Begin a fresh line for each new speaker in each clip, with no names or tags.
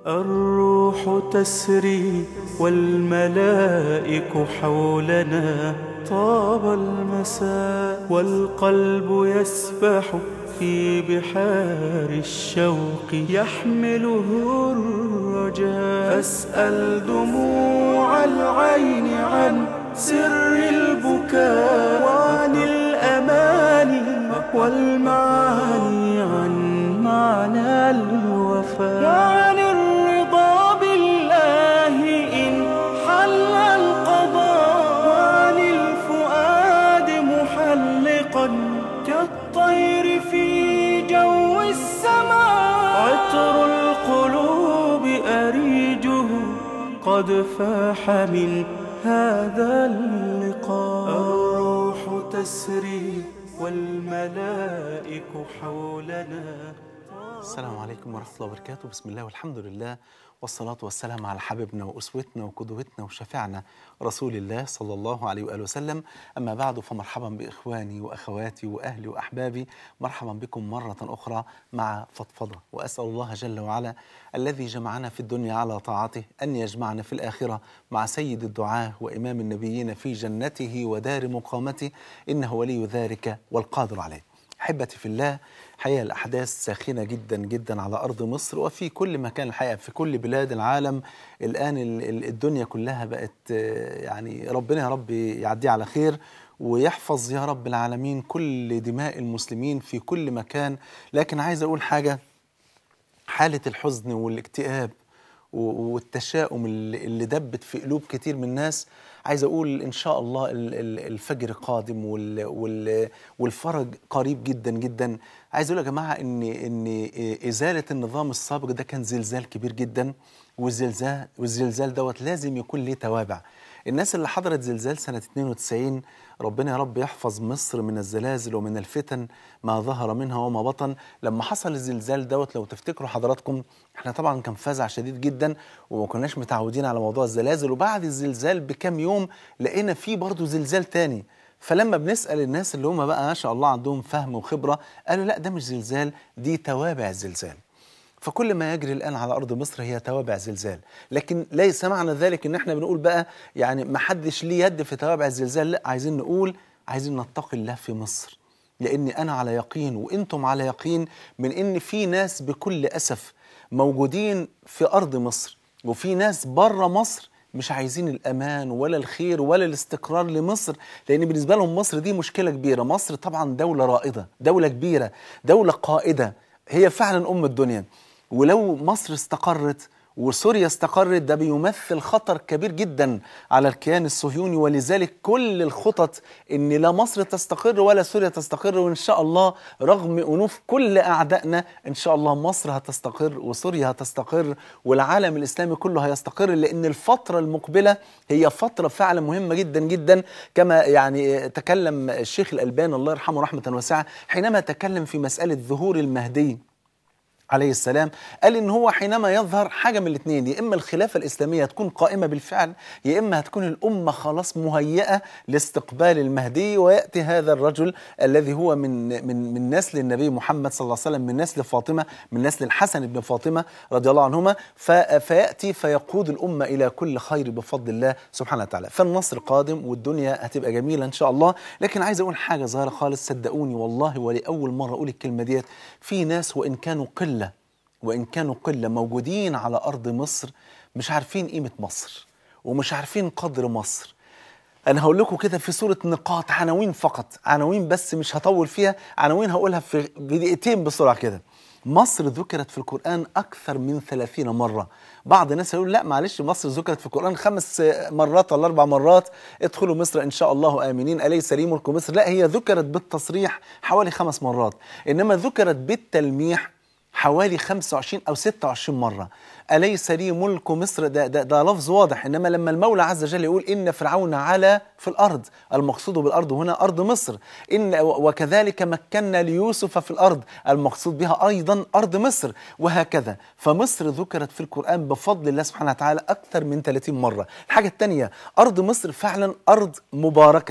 الروح تسري والملائك حولنا طاب المساء والقلب يسبح في بحار الشوق يحمله الرجاء فاسأل دموع العين عن سر البكاء وعن الأماني والمعاني عن معنى الوفاء وعن الرضا بالله إن حل القضاء وعن الفؤاد محلقا كالطير في جو السماء عطر القلوب أريجه قد فاح من هذا اللقاء الروح تسري والملائك حولنا
السلام عليكم ورحمة الله وبركاته بسم الله والحمد لله والصلاة والسلام على حبيبنا وأسوتنا وقدوتنا وشفيعنا رسول الله صلى الله عليه وآله وسلم أما بعد فمرحبا بإخواني وأخواتي وأهلي وأحبابي مرحبا بكم مرة أخرى مع فضفضة وأسأل الله جل وعلا الذي جمعنا في الدنيا على طاعته أن يجمعنا في الآخرة مع سيد الدعاة وإمام النبيين في جنته ودار مقامته إنه ولي ذلك والقادر عليه أحبتي في الله حقيقة الأحداث ساخنة جدا جدا على أرض مصر وفي كل مكان الحقيقة في كل بلاد العالم الآن ال- ال- الدنيا كلها بقت آه، يعني ربنا يا رب يعديها على خير ويحفظ يا رب العالمين كل دماء المسلمين في كل مكان لكن عايز أقول حاجة حالة الحزن والاكتئاب و- والتشاؤم اللي اللي دبت في قلوب كتير من الناس عايز اقول ان شاء الله ال- ال- الفجر قادم وال- وال- والفرج قريب جدا جدا عايز اقول يا جماعه ان ان ازاله النظام السابق ده كان زلزال كبير جدا والزلزال والزلزال دوت لازم يكون ليه توابع الناس اللي حضرت زلزال سنة 92 ربنا يا رب يحفظ مصر من الزلازل ومن الفتن ما ظهر منها وما بطن لما حصل الزلزال دوت لو تفتكروا حضراتكم احنا طبعا كان فزع شديد جدا وما كناش متعودين على موضوع الزلازل وبعد الزلزال بكام يوم لقينا فيه برضه زلزال تاني فلما بنسأل الناس اللي هم بقى ما شاء الله عندهم فهم وخبرة قالوا لا ده مش زلزال دي توابع الزلزال فكل ما يجري الان على ارض مصر هي توابع زلزال لكن ليس معنى ذلك ان احنا بنقول بقى يعني ما حدش ليه يد في توابع الزلزال لا عايزين نقول عايزين نتقي الله في مصر لاني انا على يقين وانتم على يقين من ان في ناس بكل اسف موجودين في ارض مصر وفي ناس بره مصر مش عايزين الامان ولا الخير ولا الاستقرار لمصر لان بالنسبه لهم مصر دي مشكله كبيره مصر طبعا دوله رائده دوله كبيره دوله قائده هي فعلا ام الدنيا ولو مصر استقرت وسوريا استقرت ده بيمثل خطر كبير جدا على الكيان الصهيوني ولذلك كل الخطط ان لا مصر تستقر ولا سوريا تستقر وان شاء الله رغم انوف كل اعدائنا ان شاء الله مصر هتستقر وسوريا هتستقر والعالم الاسلامي كله هيستقر لان الفتره المقبله هي فتره فعلا مهمه جدا جدا كما يعني تكلم الشيخ الالباني الله يرحمه رحمه واسعه حينما تكلم في مساله ظهور المهدي عليه السلام قال ان هو حينما يظهر حاجه من الاثنين يا اما الخلافه الاسلاميه تكون قائمه بالفعل يا اما هتكون الامه خلاص مهيئه لاستقبال المهدي وياتي هذا الرجل الذي هو من من من نسل النبي محمد صلى الله عليه وسلم من نسل فاطمه من نسل الحسن بن فاطمه رضي الله عنهما ف- فياتي فيقود الامه الى كل خير بفضل الله سبحانه وتعالى فالنصر قادم والدنيا هتبقى جميله ان شاء الله لكن عايز اقول حاجه صغيره خالص صدقوني والله ولاول مره اقول الكلمه ديت في ناس وان كانوا قله وإن كانوا قلة موجودين على أرض مصر مش عارفين قيمة مصر ومش عارفين قدر مصر أنا هقول لكم كده في صورة نقاط عناوين فقط عناوين بس مش هطول فيها عناوين هقولها في بدقيقتين بسرعة كده مصر ذكرت في القرآن أكثر من 30 مرة بعض الناس يقول لا معلش مصر ذكرت في القرآن خمس مرات ولا أربع مرات ادخلوا مصر إن شاء الله آمنين أليس لي ملك مصر لا هي ذكرت بالتصريح حوالي خمس مرات إنما ذكرت بالتلميح حوالي 25 أو 26 مرة أليس لي ملك مصر ده, ده, ده لفظ واضح إنما لما المولى عز وجل يقول إن فرعون علا في الأرض المقصود بالأرض هنا أرض مصر إن وكذلك مكنا ليوسف في الأرض المقصود بها أيضا أرض مصر وهكذا فمصر ذكرت في القرآن بفضل الله سبحانه وتعالى أكثر من 30 مرة الحاجة الثانية أرض مصر فعلا أرض مباركة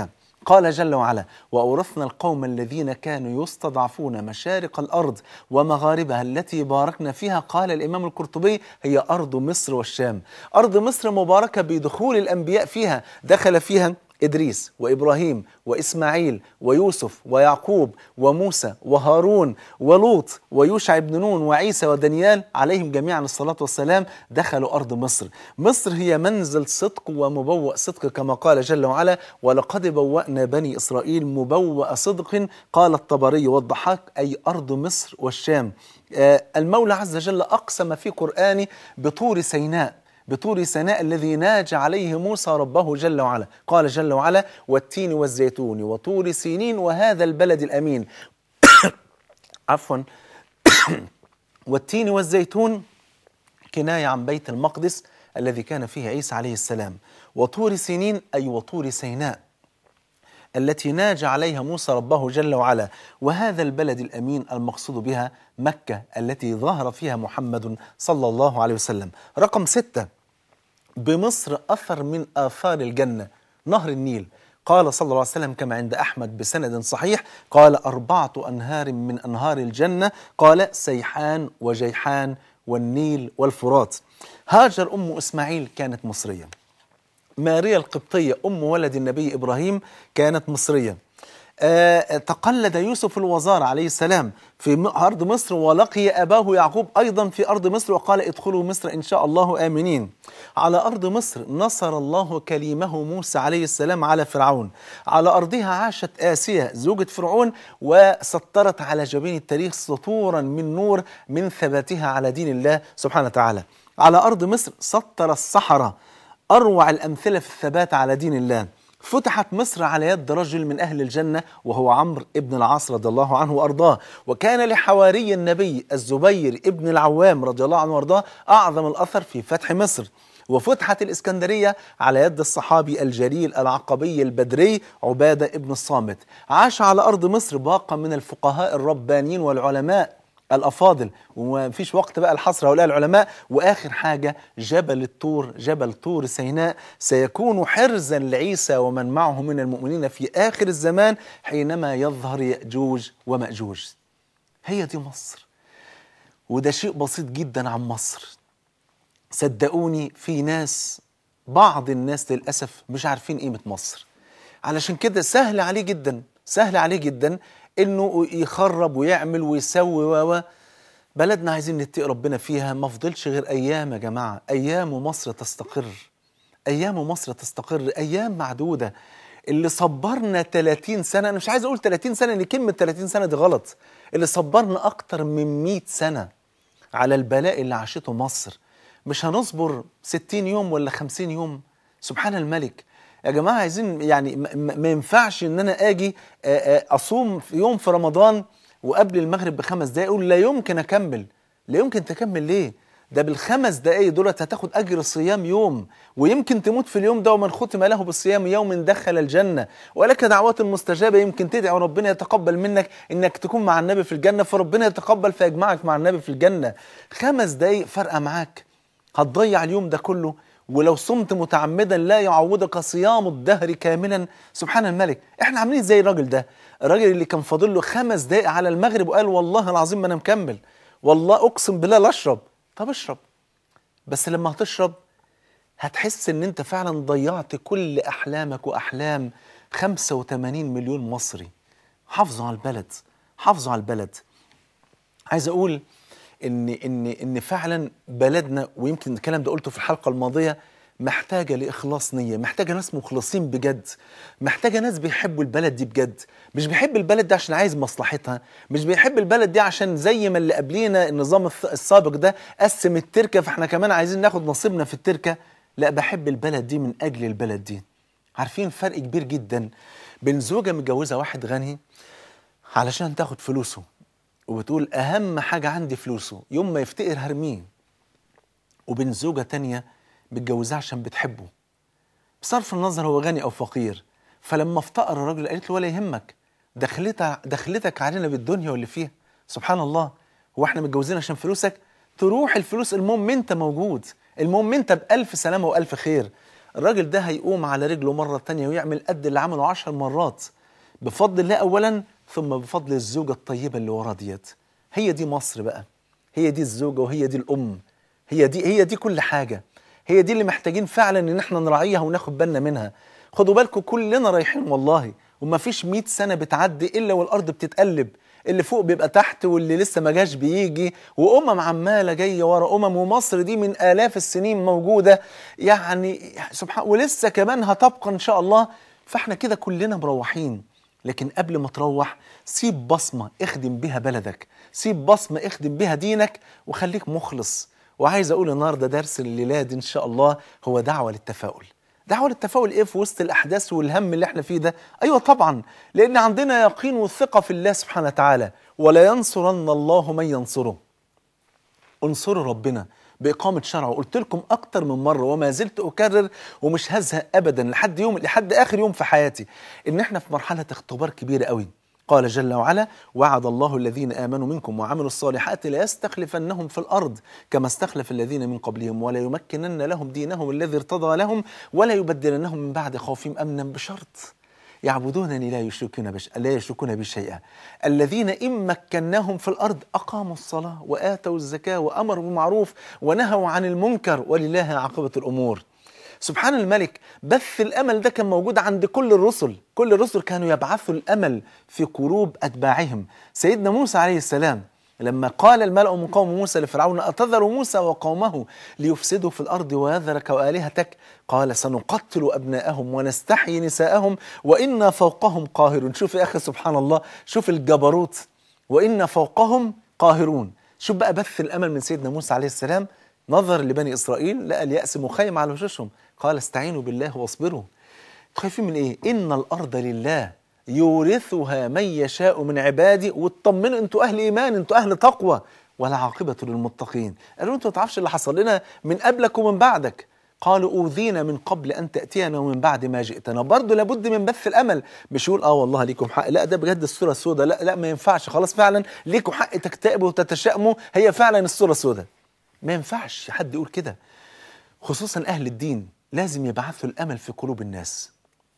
قال جل وعلا وأورثنا القوم الذين كانوا يستضعفون مشارق الأرض ومغاربها التي باركنا فيها قال الإمام القرطبي هي أرض مصر والشام أرض مصر مباركة بدخول الأنبياء فيها دخل فيها إدريس وإبراهيم وإسماعيل ويوسف ويعقوب وموسى وهارون ولوط ويوشع بن نون وعيسى ودانيال عليهم جميعا الصلاة والسلام دخلوا أرض مصر مصر هي منزل صدق ومبوأ صدق كما قال جل وعلا ولقد بوأنا بني إسرائيل مبوأ صدق قال الطبري والضحاك أي أرض مصر والشام آه المولى عز وجل أقسم في قرآنه بطور سيناء بطور سيناء الذي ناجى عليه موسى ربه جل وعلا قال جل وعلا والتين والزيتون وطور سينين وهذا البلد الأمين عفوا والتين والزيتون كناية عن بيت المقدس الذي كان فيه عيسى عليه السلام وطور سينين أي وطور سيناء التي ناجى عليها موسى ربه جل وعلا وهذا البلد الامين المقصود بها مكه التي ظهر فيها محمد صلى الله عليه وسلم. رقم سته بمصر اثر من اثار الجنه نهر النيل قال صلى الله عليه وسلم كما عند احمد بسند صحيح قال اربعه انهار من انهار الجنه قال سيحان وجيحان والنيل والفرات. هاجر ام اسماعيل كانت مصريه. ماريا القبطية أم ولد النبي إبراهيم كانت مصرية آه تقلد يوسف الوزارة عليه السلام في أرض مصر ولقي أباه يعقوب أيضا في أرض مصر وقال ادخلوا مصر إن شاء الله آمنين على أرض مصر نصر الله كليمه موسى عليه السلام على فرعون على أرضها عاشت آسيا زوجة فرعون وسطرت على جبين التاريخ سطورا من نور من ثباتها على دين الله سبحانه وتعالى على أرض مصر سطر الصحراء أروع الأمثلة في الثبات على دين الله فتحت مصر على يد رجل من أهل الجنة وهو عمرو ابن العاص رضي الله عنه وأرضاه وكان لحواري النبي الزبير ابن العوام رضي الله عنه وأرضاه أعظم الأثر في فتح مصر وفتحت الإسكندرية على يد الصحابي الجليل العقبي البدري عبادة ابن الصامت عاش على أرض مصر باقة من الفقهاء الربانيين والعلماء الافاضل وما فيش وقت بقى الحصر هؤلاء العلماء واخر حاجه جبل الطور جبل طور سيناء سيكون حرزا لعيسى ومن معه من المؤمنين في اخر الزمان حينما يظهر ياجوج وماجوج هي دي مصر وده شيء بسيط جدا عن مصر صدقوني في ناس بعض الناس للاسف مش عارفين قيمه مصر علشان كده سهل عليه جدا سهل عليه جدا انه يخرب ويعمل ويسوي و بلدنا عايزين نتقي ربنا فيها ما فضلش غير ايام يا جماعه ايام ومصر تستقر ايام ومصر تستقر ايام معدوده اللي صبرنا 30 سنه انا مش عايز اقول 30 سنه ان كلمه 30 سنه دي غلط اللي صبرنا اكتر من 100 سنه على البلاء اللي عاشته مصر مش هنصبر 60 يوم ولا 50 يوم سبحان الملك يا جماعه عايزين يعني ما ينفعش ان انا اجي اصوم في يوم في رمضان وقبل المغرب بخمس دقايق اقول لا يمكن اكمل لا يمكن تكمل ليه ده بالخمس دقايق دولت هتاخد اجر الصيام يوم ويمكن تموت في اليوم ده ومن ختم له بالصيام يوم دخل الجنه ولك دعوات مستجابه يمكن تدعي وربنا يتقبل منك انك تكون مع النبي في الجنه فربنا يتقبل فيجمعك مع النبي في الجنه خمس دقايق فارقه معاك هتضيع اليوم ده كله ولو صمت متعمدا لا يعوضك صيام الدهر كاملا سبحان الملك احنا عاملين زي الراجل ده الراجل اللي كان فاضل له خمس دقائق على المغرب وقال والله العظيم ما انا مكمل والله اقسم بالله لا اشرب طب اشرب بس لما هتشرب هتحس ان انت فعلا ضيعت كل احلامك واحلام 85 مليون مصري حافظوا على البلد حافظوا على البلد عايز اقول ان ان ان فعلا بلدنا ويمكن الكلام ده قلته في الحلقه الماضيه محتاجه لاخلاص نيه محتاجه ناس مخلصين بجد محتاجه ناس بيحبوا البلد دي بجد مش بيحب البلد دي عشان عايز مصلحتها مش بيحب البلد دي عشان زي ما اللي قبلينا النظام السابق ده قسم التركه فاحنا كمان عايزين ناخد نصيبنا في التركه لا بحب البلد دي من اجل البلد دي عارفين فرق كبير جدا بين زوجه متجوزه واحد غني علشان تاخد فلوسه وبتقول اهم حاجه عندي فلوسه يوم ما يفتقر هرميه وبين زوجه تانية متجوزاه عشان بتحبه بصرف النظر هو غني او فقير فلما افتقر الراجل قالت له ولا يهمك دخلتك دخلتك علينا بالدنيا واللي فيها سبحان الله هو احنا متجوزين عشان فلوسك تروح الفلوس المهم انت موجود المهم انت بألف سلامة وألف خير الراجل ده هيقوم على رجله مرة تانية ويعمل قد اللي عمله عشر مرات بفضل الله أولا ثم بفضل الزوجة الطيبة اللي وراه ديت هي دي مصر بقى هي دي الزوجة وهي دي الأم هي دي هي دي كل حاجة هي دي اللي محتاجين فعلا ان احنا نراعيها وناخد بالنا منها خدوا بالكم كلنا رايحين والله وما فيش 100 سنة بتعدي إلا والأرض بتتقلب اللي فوق بيبقى تحت واللي لسه ما جاش بيجي وأمم عمالة جاية ورا أمم ومصر دي من آلاف السنين موجودة يعني سبحان ولسه كمان هتبقى إن شاء الله فاحنا كده كلنا مروحين لكن قبل ما تروح سيب بصمة اخدم بها بلدك سيب بصمة اخدم بها دينك وخليك مخلص وعايز أقول النهاردة درس الليلة دي إن شاء الله هو دعوة للتفاؤل دعوة للتفاؤل ايه في وسط الاحداث والهم اللي احنا فيه ده ايوه طبعا لان عندنا يقين وثقه في الله سبحانه وتعالى ولا ينصرن الله من ينصره انصروا ربنا بإقامة شرعه قلت لكم أكتر من مرة وما زلت أكرر ومش هزهق أبدا لحد يوم لحد آخر يوم في حياتي إن إحنا في مرحلة اختبار كبيرة قوي قال جل وعلا وعد الله الذين آمنوا منكم وعملوا الصالحات ليستخلفنهم في الأرض كما استخلف الذين من قبلهم ولا يمكنن لهم دينهم الذي ارتضى لهم ولا يبدلنهم من بعد خوفهم أمنا بشرط يعبدونني لا يشركون بش... لا يشركون بي شيئا الذين إن مكناهم في الأرض أقاموا الصلاة وآتوا الزكاة وأمروا بالمعروف ونهوا عن المنكر ولله عاقبة الأمور سبحان الملك بث الامل ده كان موجود عند كل الرسل كل الرسل كانوا يبعثوا الامل في قلوب اتباعهم سيدنا موسى عليه السلام لما قال الملأ من قوم موسى لفرعون أتذر موسى وقومه ليفسدوا في الأرض ويذرك وآلهتك قال سنقتل أبناءهم ونستحيي نساءهم وإنا فوقهم قاهرون شوف يا أخي سبحان الله شوف الجبروت وإنا فوقهم قاهرون شوف بقى بث الأمل من سيدنا موسى عليه السلام نظر لبني إسرائيل لقى اليأس مخيم على وشوشهم قال استعينوا بالله واصبروا خايفين من ايه ان الارض لله يورثها من يشاء من عبادي واطمنوا انتوا اهل ايمان انتوا اهل تقوى والعاقبه للمتقين قالوا انتوا ما تعرفش اللي حصل لنا من قبلك ومن بعدك قالوا اوذينا من قبل ان تاتينا ومن بعد ما جئتنا برضه لابد من بث الامل مش يقول اه والله ليكم حق لا ده بجد الصوره السوداء لا لا ما ينفعش خلاص فعلا ليكم حق تكتئبوا وتتشائموا هي فعلا الصوره السوداء ما ينفعش حد يقول كده خصوصا اهل الدين لازم يبعثوا الامل في قلوب الناس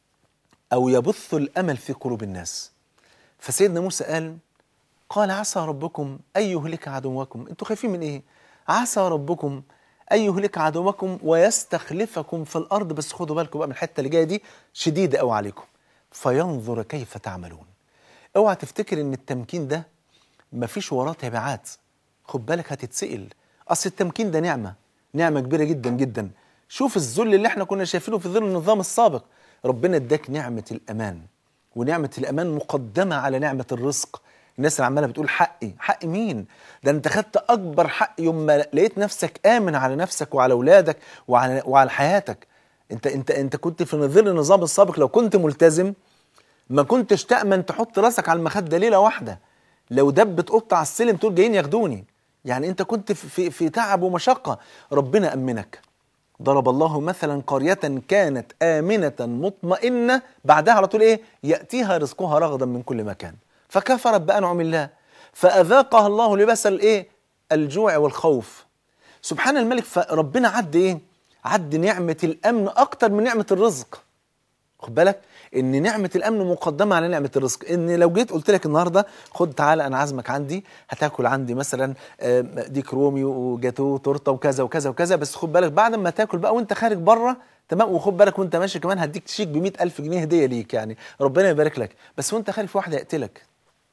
او يبثوا الامل في قلوب الناس فسيدنا موسى قال قال عسى ربكم ان يهلك عدوكم انتوا خايفين من ايه عسى ربكم ان يهلك عدوكم ويستخلفكم في الارض بس خدوا بالكم بقى من الحته اللي جايه دي شديده قوي عليكم فينظر كيف تعملون اوعى تفتكر ان التمكين ده مفيش وراه تبعات خد بالك هتتسال اصل التمكين ده نعمه نعمه كبيره جدا جدا شوف الذل اللي احنا كنا شايفينه في ظل النظام السابق ربنا اداك نعمة الأمان ونعمة الأمان مقدمة على نعمة الرزق الناس اللي عمالة بتقول حقي حق مين ده انت خدت أكبر حق يوم ما لقيت نفسك آمن على نفسك وعلى أولادك وعلى, وعلى حياتك انت انت انت كنت في ظل النظام السابق لو كنت ملتزم ما كنتش تأمن تحط راسك على المخدة ليلة واحدة لو دبت قطة على السلم تقول جايين ياخدوني يعني انت كنت في في تعب ومشقة ربنا أمنك ضرب الله مثلا قرية كانت آمنة مطمئنة بعدها على طول إيه يأتيها رزقها رغدا من كل مكان فكفرت بأنعم الله فأذاقها الله لباس الإيه الجوع والخوف سبحان الملك فربنا عد إيه عد نعمة الأمن أكتر من نعمة الرزق خد بالك ان نعمه الامن مقدمه على نعمه الرزق ان لو جيت قلت لك النهارده خد تعالى انا عازمك عندي هتاكل عندي مثلا ديك رومي وجاتو تورته وكذا وكذا وكذا بس خد بالك بعد ما تاكل بقى وانت خارج بره تمام وخد بالك وانت ماشي كمان هديك شيك ب ألف جنيه هديه ليك يعني ربنا يبارك لك بس وانت خارج في واحد هيقتلك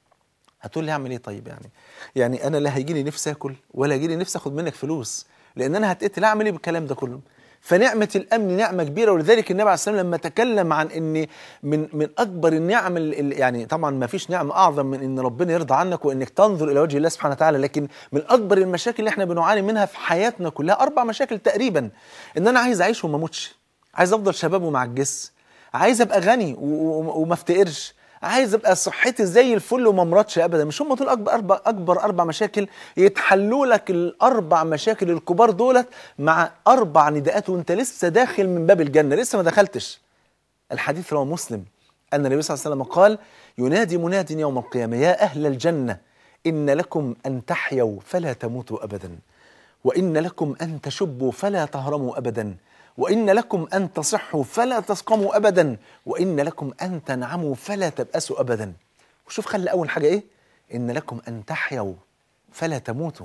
هتقول لي اعمل ايه طيب يعني يعني انا لا هيجي لي نفسي اكل ولا هيجي لي نفسي اخد منك فلوس لان انا هتقتل اعمل ايه بالكلام ده كله فنعمة الأمن نعمة كبيرة ولذلك النبي عليه الصلاة والسلام لما تكلم عن أن من من أكبر النعم يعني طبعا ما فيش نعمة أعظم من أن ربنا يرضى عنك وأنك تنظر إلى وجه الله سبحانه وتعالى لكن من أكبر المشاكل اللي احنا بنعاني منها في حياتنا كلها أربع مشاكل تقريبا أن أنا عايز أعيش وما أموتش عايز أفضل شباب وما أعجزش عايز أبقى غني وما افتقرش عايز ابقى صحتي زي الفل وما مرضش ابدا مش هم دول اكبر اربع اكبر اربع مشاكل يتحلوا لك الاربع مشاكل الكبار دولت مع اربع نداءات وانت لسه داخل من باب الجنه لسه ما دخلتش الحديث رواه مسلم ان النبي صلى الله عليه وسلم قال ينادي مناد يوم القيامه يا اهل الجنه ان لكم ان تحيوا فلا تموتوا ابدا وان لكم ان تشبوا فلا تهرموا ابدا وإن لكم أن تصحوا فلا تسقموا أبدا وإن لكم أن تنعموا فلا تبأسوا أبدا وشوف خلي أول حاجة إيه إن لكم أن تحيوا فلا تموتوا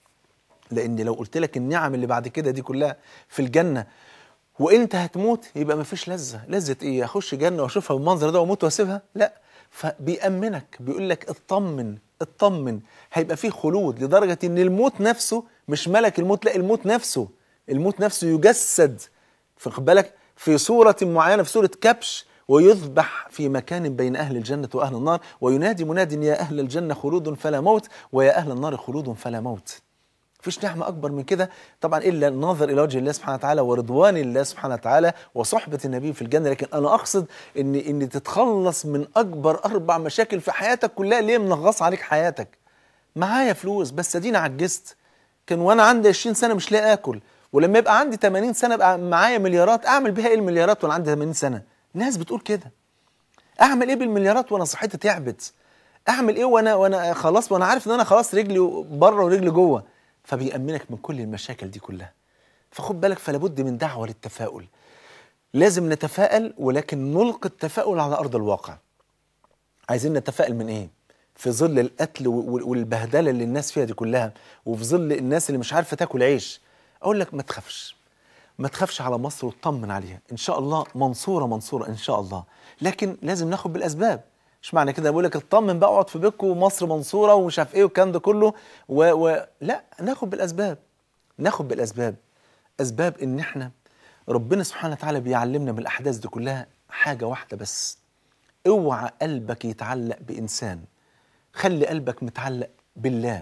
لأن لو قلت لك النعم اللي بعد كده دي كلها في الجنة وانت هتموت يبقى مفيش لذة لذة ايه اخش جنة واشوفها بالمنظر ده واموت واسيبها لا فبيأمنك بيقول لك اطمن اطمن هيبقى فيه خلود لدرجة ان الموت نفسه مش ملك الموت لا الموت نفسه الموت نفسه يجسد فخد بالك في صورة معينة في صورة كبش ويذبح في مكان بين أهل الجنة وأهل النار وينادي مناد يا أهل الجنة خلود فلا موت ويا أهل النار خلود فلا موت مفيش نعمة أكبر من كده طبعا إلا النظر إلى وجه الله سبحانه وتعالى ورضوان الله سبحانه وتعالى وصحبة النبي في الجنة لكن أنا أقصد إن إن تتخلص من أكبر أربع مشاكل في حياتك كلها اللي هي منغصة عليك حياتك معايا فلوس بس أدينا عجزت كان وأنا عندي 20 سنة مش لاقي آكل ولما يبقى عندي 80 سنة بقى معايا مليارات أعمل بيها إيه المليارات وأنا عندي 80 سنة الناس بتقول كده أعمل إيه بالمليارات وأنا صحتي تعبت أعمل إيه وأنا وأنا خلاص وأنا عارف إن أنا خلاص رجلي بره ورجلي جوه فبيأمنك من كل المشاكل دي كلها فخد بالك فلا بد من دعوة للتفاؤل لازم نتفائل ولكن نلقي التفاؤل على أرض الواقع عايزين نتفائل من إيه؟ في ظل القتل والبهدلة اللي الناس فيها دي كلها وفي ظل الناس اللي مش عارفة تاكل عيش أقول لك ما تخافش ما تخافش على مصر وتطمن عليها إن شاء الله منصورة منصورة إن شاء الله لكن لازم ناخد بالأسباب مش معنى كده بقول لك اطمن بقى اقعد في بيتكم ومصر منصوره ومش عارف ايه والكلام ده كله و... و... لا ناخد بالاسباب ناخد بالاسباب اسباب ان احنا ربنا سبحانه وتعالى بيعلمنا من الاحداث دي كلها حاجه واحده بس اوعى قلبك يتعلق بانسان خلي قلبك متعلق بالله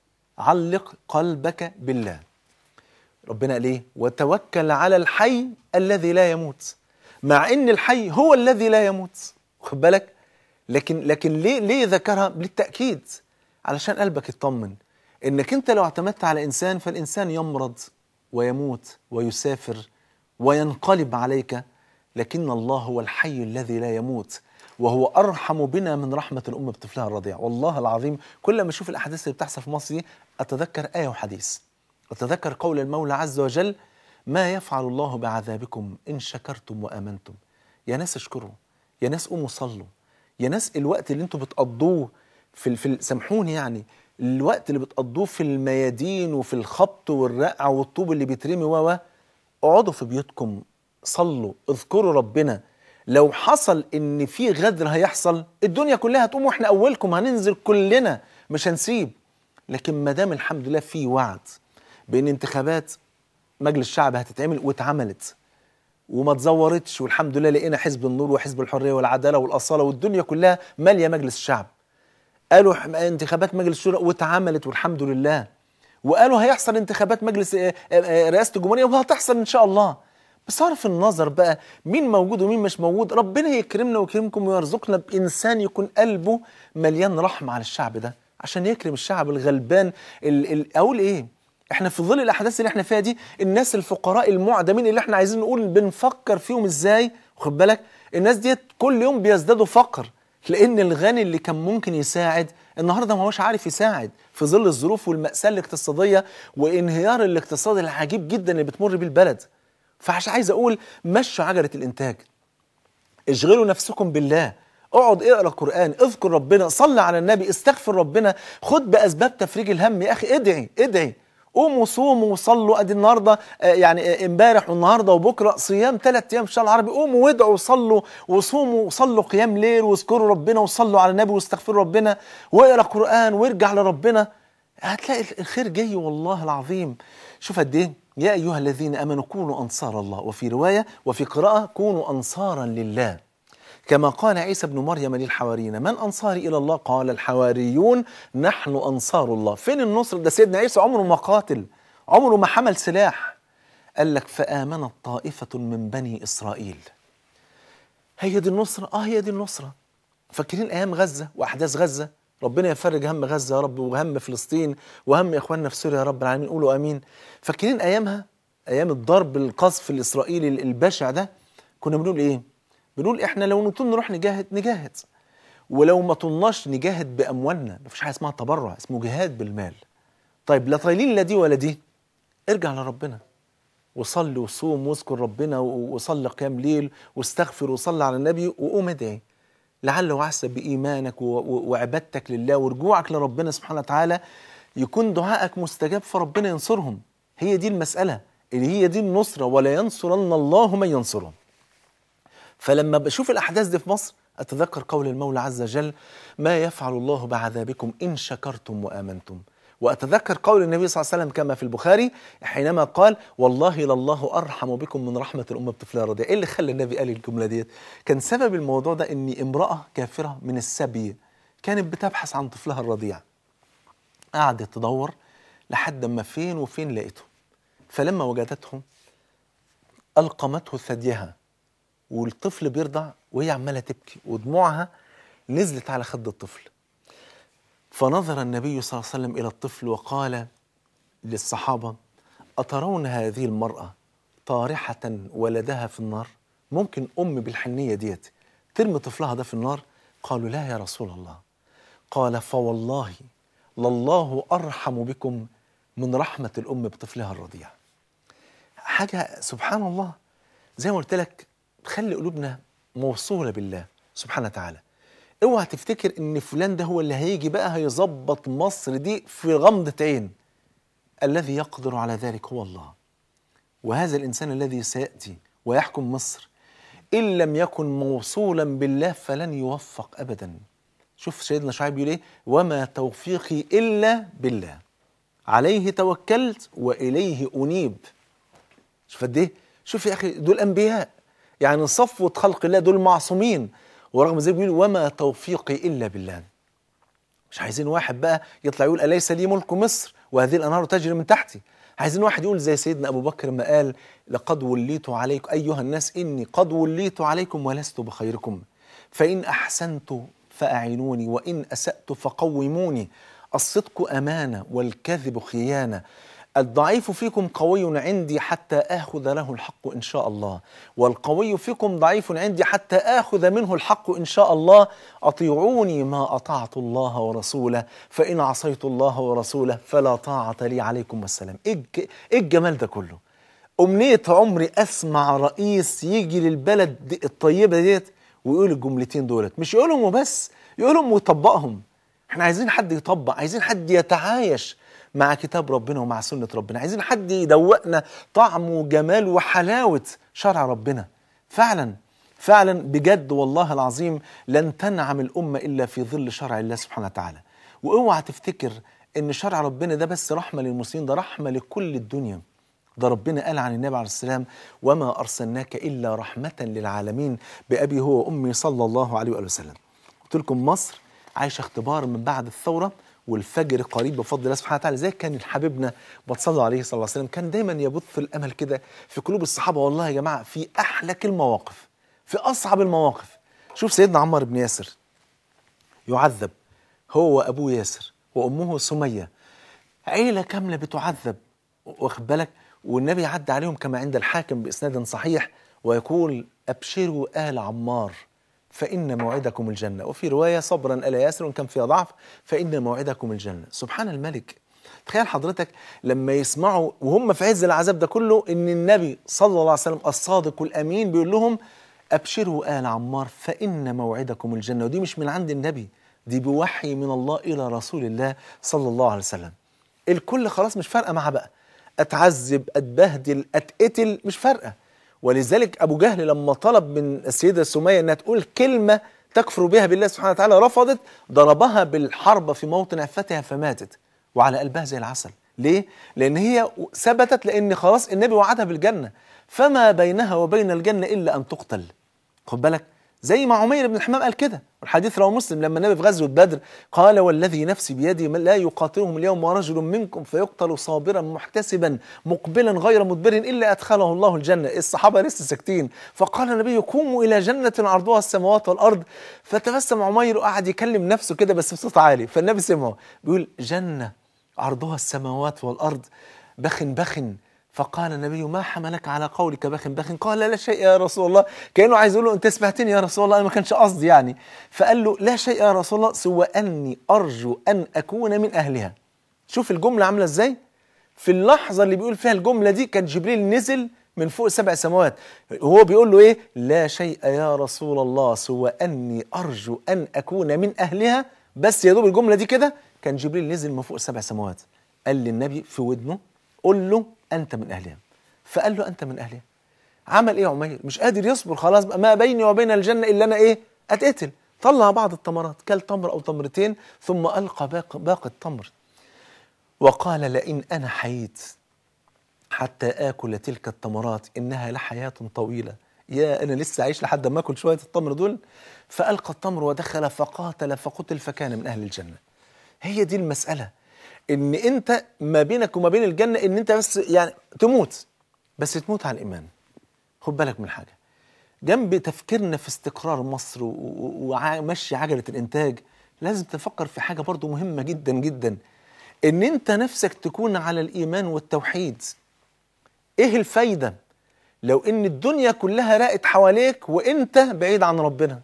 علق قلبك بالله ربنا قال ايه وتوكل على الحي الذي لا يموت مع ان الحي هو الذي لا يموت خد بالك لكن لكن ليه ليه ذكرها بالتاكيد علشان قلبك يطمن انك انت لو اعتمدت على انسان فالانسان يمرض ويموت ويسافر وينقلب عليك لكن الله هو الحي الذي لا يموت وهو ارحم بنا من رحمه الام بطفلها الرضيع والله العظيم كل ما اشوف الاحداث اللي بتحصل في مصر دي اتذكر ايه وحديث اتذكر قول المولى عز وجل ما يفعل الله بعذابكم ان شكرتم وامنتم يا ناس اشكروا يا ناس قوموا صلوا يا ناس الوقت اللي انتوا بتقضوه في في سامحوني يعني الوقت اللي بتقضوه في الميادين وفي الخبط والرقع والطوب اللي بيترمي و اقعدوا في بيوتكم صلوا اذكروا ربنا لو حصل ان في غدر هيحصل الدنيا كلها هتقوم واحنا اولكم هننزل كلنا مش هنسيب لكن ما دام الحمد لله في وعد بان انتخابات مجلس الشعب هتتعمل واتعملت وما تزورتش والحمد لله لقينا حزب النور وحزب الحريه والعداله والاصاله والدنيا كلها ماليه مجلس الشعب. قالوا انتخابات مجلس الشورى واتعملت والحمد لله. وقالوا هيحصل انتخابات مجلس رئاسه الجمهوريه وهتحصل ان شاء الله. بصرف النظر بقى مين موجود ومين مش موجود ربنا يكرمنا ويكرمكم ويرزقنا بانسان يكون قلبه مليان رحمه على الشعب ده عشان يكرم الشعب الغلبان ال ال اقول ايه؟ احنا في ظل الاحداث اللي احنا فيها دي الناس الفقراء المعدمين اللي احنا عايزين نقول بنفكر فيهم ازاي واخد بالك الناس ديت كل يوم بيزدادوا فقر لان الغني اللي كان ممكن يساعد النهارده ما هوش عارف يساعد في ظل الظروف والمأساة الاقتصادية وانهيار الاقتصاد العجيب جدا اللي بتمر بيه البلد فعشان عايز اقول مشوا عجلة الانتاج اشغلوا نفسكم بالله اقعد اقرا قران اذكر ربنا صلي على النبي استغفر ربنا خد باسباب تفريج الهم يا اخي ادعي ادعي قوموا صوموا وصلوا ادي النهارده آه يعني امبارح والنهارده وبكره صيام ثلاث ايام في الشهر العربي قوموا وادعوا وصلوا وصوموا وصلوا قيام ليل واذكروا ربنا وصلوا على النبي واستغفروا ربنا واقرا قران وارجع لربنا هتلاقي الخير جاي والله العظيم شوف قد ايه يا ايها الذين امنوا كونوا انصار الله وفي روايه وفي قراءه كونوا انصارا لله كما قال عيسى ابن مريم للحواريين من أنصاري إلى الله قال الحواريون نحن أنصار الله فين النصر ده سيدنا عيسى عمره ما قاتل عمره ما حمل سلاح قال لك فآمنت طائفة من بني إسرائيل هي دي النصرة آه هي دي النصرة فاكرين أيام غزة وأحداث غزة ربنا يفرج هم غزة يا رب وهم فلسطين وهم إخواننا في سوريا يا رب العالمين قولوا آمين فاكرين أيامها أيام الضرب القذف الإسرائيلي البشع ده كنا بنقول إيه بنقول احنا لو نطول نروح نجاهد نجاهد ولو ما طلناش نجاهد باموالنا مفيش حاجه اسمها تبرع اسمه جهاد بالمال طيب لا طايلين لا دي ولا دي ارجع لربنا وصلي وصوم واذكر ربنا و- وصلي قيام ليل واستغفر وصلي على النبي وقوم ادعي لعل وعسى بإيمانك و- و- وعبادتك لله ورجوعك لربنا سبحانه وتعالى يكون دعائك مستجاب فربنا ينصرهم هي دي المسألة اللي هي دي النصرة ولا ينصرن الله من ينصره فلما بشوف الأحداث دي في مصر أتذكر قول المولى عز وجل ما يفعل الله بعذابكم إن شكرتم وآمنتم وأتذكر قول النبي صلى الله عليه وسلم كما في البخاري حينما قال والله لله أرحم بكم من رحمة الأمة بطفلها الرضيع إيه اللي خلى النبي قال الجملة ديت كان سبب الموضوع ده إن امرأة كافرة من السبي كانت بتبحث عن طفلها الرضيع قعدت تدور لحد ما فين وفين لقيته فلما وجدته ألقمته ثديها والطفل بيرضع وهي عمالة تبكي ودموعها نزلت على خد الطفل فنظر النبي صلى الله عليه وسلم إلى الطفل وقال للصحابة أترون هذه المرأة طارحة ولدها في النار ممكن أم بالحنية ديت ترمي طفلها ده في النار قالوا لا يا رسول الله قال فوالله لله أرحم بكم من رحمة الأم بطفلها الرضيع حاجة سبحان الله زي ما قلت لك خلي قلوبنا موصولة بالله سبحانه وتعالى اوعى تفتكر ان فلان ده هو اللي هيجي بقى هيظبط مصر دي في غمضة عين الذي يقدر على ذلك هو الله وهذا الإنسان الذي سيأتي ويحكم مصر إن لم يكن موصولا بالله فلن يوفق أبدا شوف سيدنا شعيب يقول إيه وما توفيقي إلا بالله عليه توكلت وإليه أنيب شوف قد ايه شوف يا اخي دول انبياء يعني صفوه خلق الله دول معصومين ورغم ذلك بيقول وما توفيقي الا بالله مش عايزين واحد بقى يطلع يقول اليس لي ملك مصر وهذه الانهار تجري من تحتي عايزين واحد يقول زي سيدنا ابو بكر ما قال لقد وليت عليكم ايها الناس اني قد وليت عليكم ولست بخيركم فان احسنت فاعينوني وان اسات فقوموني الصدق امانه والكذب خيانه الضعيف فيكم قوي عندي حتى آخذ له الحق إن شاء الله والقوي فيكم ضعيف عندي حتى آخذ منه الحق إن شاء الله أطيعوني ما أطعت الله ورسوله فإن عصيت الله ورسوله فلا طاعة لي عليكم والسلام إيه الج- إيه الجمال ده كله أمنية عمري أسمع رئيس يجي للبلد دي الطيبة ديت ويقول الجملتين دولت مش يقولهم وبس يقولهم ويطبقهم احنا عايزين حد يطبق عايزين حد يتعايش مع كتاب ربنا ومع سنة ربنا عايزين حد يدوقنا طعم وجمال وحلاوة شرع ربنا فعلا فعلا بجد والله العظيم لن تنعم الأمة إلا في ظل شرع الله سبحانه وتعالى واوعى تفتكر ان شرع ربنا ده بس رحمة للمسلمين ده رحمة لكل الدنيا ده ربنا قال عن النبي عليه السلام وما أرسلناك إلا رحمة للعالمين بأبي هو وأمي صلى الله عليه وآله وسلم قلت لكم مصر عايشة اختبار من بعد الثورة والفجر قريب بفضل الله سبحانه وتعالى زي كان حبيبنا بتصلى عليه صلى الله عليه وسلم كان دايما يبث الامل كده في قلوب الصحابه والله يا جماعه في احلك المواقف في اصعب المواقف شوف سيدنا عمر بن ياسر يعذب هو وابوه ياسر وامه سميه عيله كامله بتعذب واخد بالك والنبي عدى عليهم كما عند الحاكم باسناد صحيح ويقول ابشروا ال عمار فإن موعدكم الجنة وفي رواية صبرا ألا ياسر وإن كان فيها ضعف فإن موعدكم الجنة سبحان الملك تخيل حضرتك لما يسمعوا وهم في عز العذاب ده كله إن النبي صلى الله عليه وسلم الصادق الأمين بيقول لهم أبشروا آل عمار فإن موعدكم الجنة ودي مش من عند النبي دي بوحي من الله إلى رسول الله صلى الله عليه وسلم الكل خلاص مش فارقة معاه بقى أتعذب أتبهدل أتقتل مش فارقة ولذلك ابو جهل لما طلب من السيده سميه انها تقول كلمه تكفر بها بالله سبحانه وتعالى رفضت ضربها بالحربه في موطن عفتها فماتت وعلى قلبها زي العسل ليه لان هي ثبتت لان خلاص النبي وعدها بالجنه فما بينها وبين الجنه الا ان تقتل خد بالك زي ما عمير بن الحمام قال كده والحديث رواه مسلم لما النبي في غزوه بدر قال والذي نفسي بيدي لا يقاتلهم اليوم ورجل منكم فيقتل صابرا محتسبا مقبلا غير مدبر الا ادخله الله الجنه الصحابه لسه ساكتين فقال النبي قوموا الى جنه عرضها السماوات والارض فتبسم عمير وقعد يكلم نفسه كده بس بصوت عالي فالنبي سمعه بيقول جنه عرضها السماوات والارض بخ بخ فقال النبي ما حملك على قولك بخ بخ قال لا شيء يا رسول الله كانه عايز يقول له انت سمعتني يا رسول الله انا ما كانش قصدي يعني فقال له لا شيء يا رسول الله سوى اني ارجو ان اكون من اهلها شوف الجمله عامله ازاي في اللحظة اللي بيقول فيها الجملة دي كان جبريل نزل من فوق سبع سماوات وهو بيقول له ايه لا شيء يا رسول الله سوى اني ارجو ان اكون من اهلها بس يا دوب الجملة دي كده كان جبريل نزل من فوق سبع سماوات قال للنبي في ودنه قل له انت من اهلها فقال له انت من اهلها عمل ايه يا عمير مش قادر يصبر خلاص بقى ما بيني وبين الجنة الا انا ايه اتقتل طلع بعض التمرات كل تمر او تمرتين ثم القى باقي, باقي التمر وقال لئن انا حييت حتى آكل تلك التمرات إنها لحياة طويلة يا أنا لسه عايش لحد ما أكل شوية التمر دول فألقى التمر ودخل فقاتل فقتل فكان من أهل الجنة هي دي المسألة إن أنت ما بينك وما بين الجنة إن أنت بس يعني تموت بس تموت على الإيمان خد بالك من حاجة جنب تفكيرنا في استقرار مصر و- و- ومشي عجلة الإنتاج لازم تفكر في حاجة برضو مهمة جدا جدا إن أنت نفسك تكون على الإيمان والتوحيد ايه الفايدة لو ان الدنيا كلها راقت حواليك وانت بعيد عن ربنا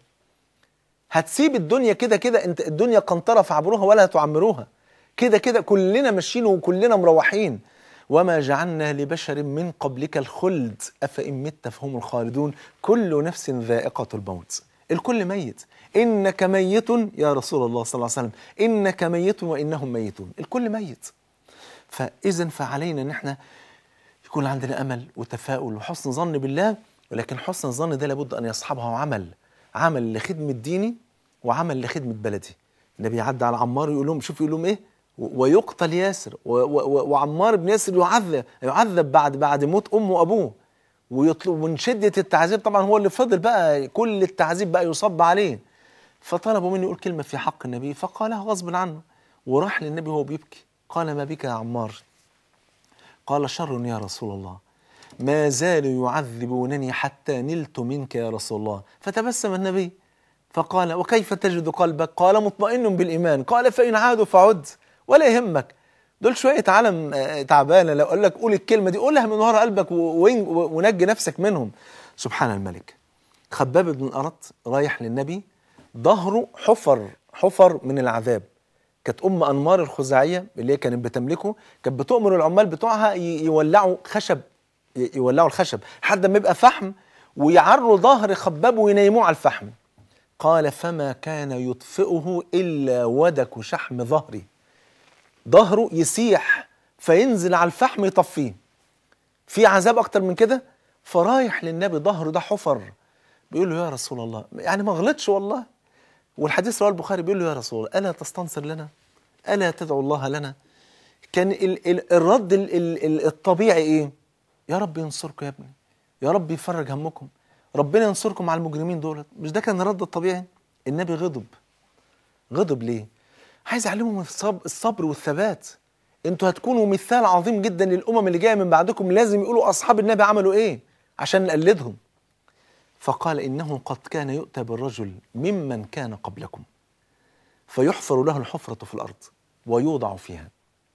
هتسيب الدنيا كده كده انت الدنيا قنطرة فاعبروها ولا تعمروها كده كده كلنا ماشيين وكلنا مروحين وما جعلنا لبشر من قبلك الخلد أفإن مت فهم الخالدون كل نفس ذائقة الموت الكل ميت إنك ميت يا رسول الله صلى الله عليه وسلم إنك ميت وإنهم ميتون الكل ميت فإذا فعلينا أن احنا يكون عندنا امل وتفاؤل وحسن ظن بالله ولكن حسن الظن ده لابد ان يصحبه عمل عمل لخدمه ديني وعمل لخدمه بلدي النبي عدى على عمار يقول لهم شوف يقول لهم ايه و- ويقتل ياسر و- و- و- وعمار بن ياسر يعذب يعذب بعد بعد موت امه وابوه ويطلب من شده التعذيب طبعا هو اللي فضل بقى كل التعذيب بقى يصب عليه فطلبوا منه يقول كلمه في حق النبي فقالها غصب عنه وراح للنبي وهو بيبكي قال ما بك يا عمار قال شر يا رسول الله ما زالوا يعذبونني حتى نلت منك يا رسول الله فتبسم النبي فقال وكيف تجد قلبك قال مطمئن بالإيمان قال فإن عادوا فعد ولا يهمك دول شوية عالم آه، تعبانة لو قال لك قول الكلمة دي قولها من ورا قلبك و- وين- و- ونجي نفسك منهم سبحان الملك خباب بن الأرط رايح للنبي ظهره حفر حفر من العذاب كانت ام انمار الخزاعيه اللي هي كانت بتملكه كانت بتؤمر العمال بتوعها ي- يولعوا خشب ي- يولعوا الخشب لحد ما يبقى فحم ويعروا ظهر خباب وينيموه على الفحم قال فما كان يطفئه الا ودك شحم ظهري ظهره يسيح فينزل على الفحم يطفيه في عذاب اكتر من كده فرايح للنبي ظهره ده حفر بيقول له يا رسول الله يعني ما غلطش والله والحديث رواه البخاري بيقول له يا رسول الله الا تستنصر لنا الا تدعو الله لنا كان ال ال الرد ال ال ال الطبيعي ايه يا رب ينصركم يا ابني يا رب يفرج همكم ربنا ينصركم على المجرمين دولت مش ده كان الرد الطبيعي النبي غضب غضب ليه عايز يعلمهم الصبر, الصبر والثبات انتوا هتكونوا مثال عظيم جدا للامم اللي جايه من بعدكم لازم يقولوا اصحاب النبي عملوا ايه عشان نقلدهم فقال انه قد كان يؤتى بالرجل ممن كان قبلكم فيحفر له الحفره في الارض ويوضع فيها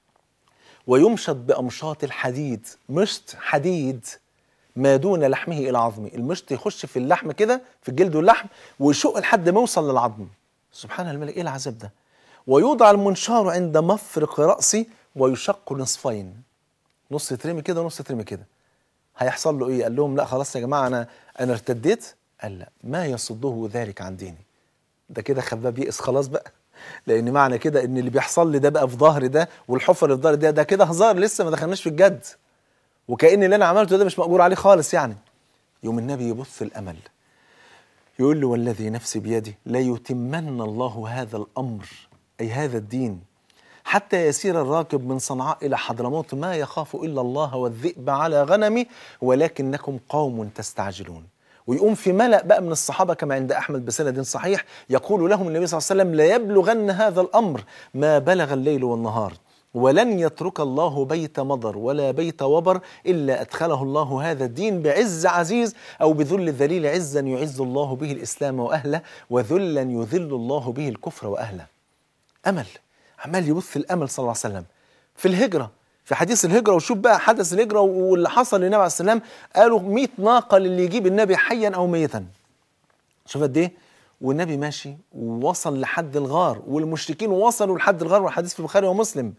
ويمشط بامشاط الحديد مشط حديد ما دون لحمه الى عظمه المشط يخش في اللحم كده في الجلد واللحم ويشق لحد ما يوصل للعظم سبحان الملك ايه العذاب ده ويوضع المنشار عند مفرق راسي ويشق نصفين نص يترمي كده ونص يترمي كده هيحصل له ايه قال لهم لا خلاص يا جماعه انا انا ارتديت قال لا ما يصده ذلك عن ديني ده كده خباب يئس خلاص بقى لان معنى كده ان اللي بيحصل لي ده بقى في ظهري ده والحفر اللي في ظهري ده ده كده هزار لسه ما دخلناش في الجد وكأن اللي انا عملته ده مش مأجور عليه خالص يعني يوم النبي يبث الامل يقول له والذي نفسي بيده ليتمن الله هذا الامر اي هذا الدين حتى يسير الراكب من صنعاء الى حضرموت ما يخاف الا الله والذئب على غنمي ولكنكم قوم تستعجلون ويقوم في ملأ بقى من الصحابة كما عند أحمد بسند صحيح يقول لهم النبي صلى الله عليه وسلم لا يبلغن هذا الأمر ما بلغ الليل والنهار ولن يترك الله بيت مضر ولا بيت وبر إلا أدخله الله هذا الدين بعز عزيز أو بذل ذليل عزا يعز الله به الإسلام وأهله وذلا يذل الله به الكفر وأهله أمل عمال يبث الأمل صلى الله عليه وسلم في الهجرة في حديث الهجرة وشوف بقى حدث الهجرة واللي حصل للنبي عليه السلام قالوا 100 ناقة للي يجيب النبي حيا أو ميتا شوف قد إيه والنبي ماشي ووصل لحد الغار والمشركين وصلوا لحد الغار والحديث في البخاري ومسلم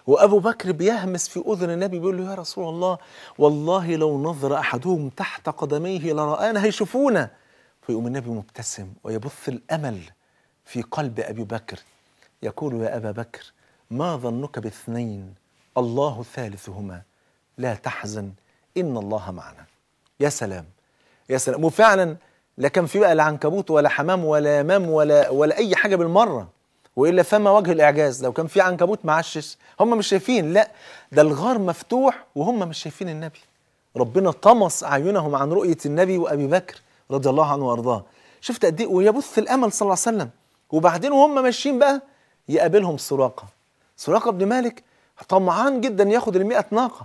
وابو بكر بيهمس في اذن النبي بيقول له يا رسول الله والله لو نظر احدهم تحت قدميه لرآنا هيشوفونا فيقوم النبي مبتسم ويبث الامل في قلب ابي بكر يقول يا ابا بكر ما ظنك باثنين الله ثالثهما لا تحزن ان الله معنا يا سلام يا سلام وفعلا لا كان في بقى لا عنكبوت ولا حمام ولا يمام ولا ولا اي حاجه بالمره والا فما وجه الاعجاز لو كان في عنكبوت معشش هم مش شايفين لا ده الغار مفتوح وهم مش شايفين النبي ربنا طمس اعينهم عن رؤيه النبي وابي بكر رضي الله عنه وارضاه شفت قد ايه ويبث الامل صلى الله عليه وسلم وبعدين وهم ماشيين بقى يقابلهم سراقه سراقه بن مالك طمعان جدا ياخد ال ناقه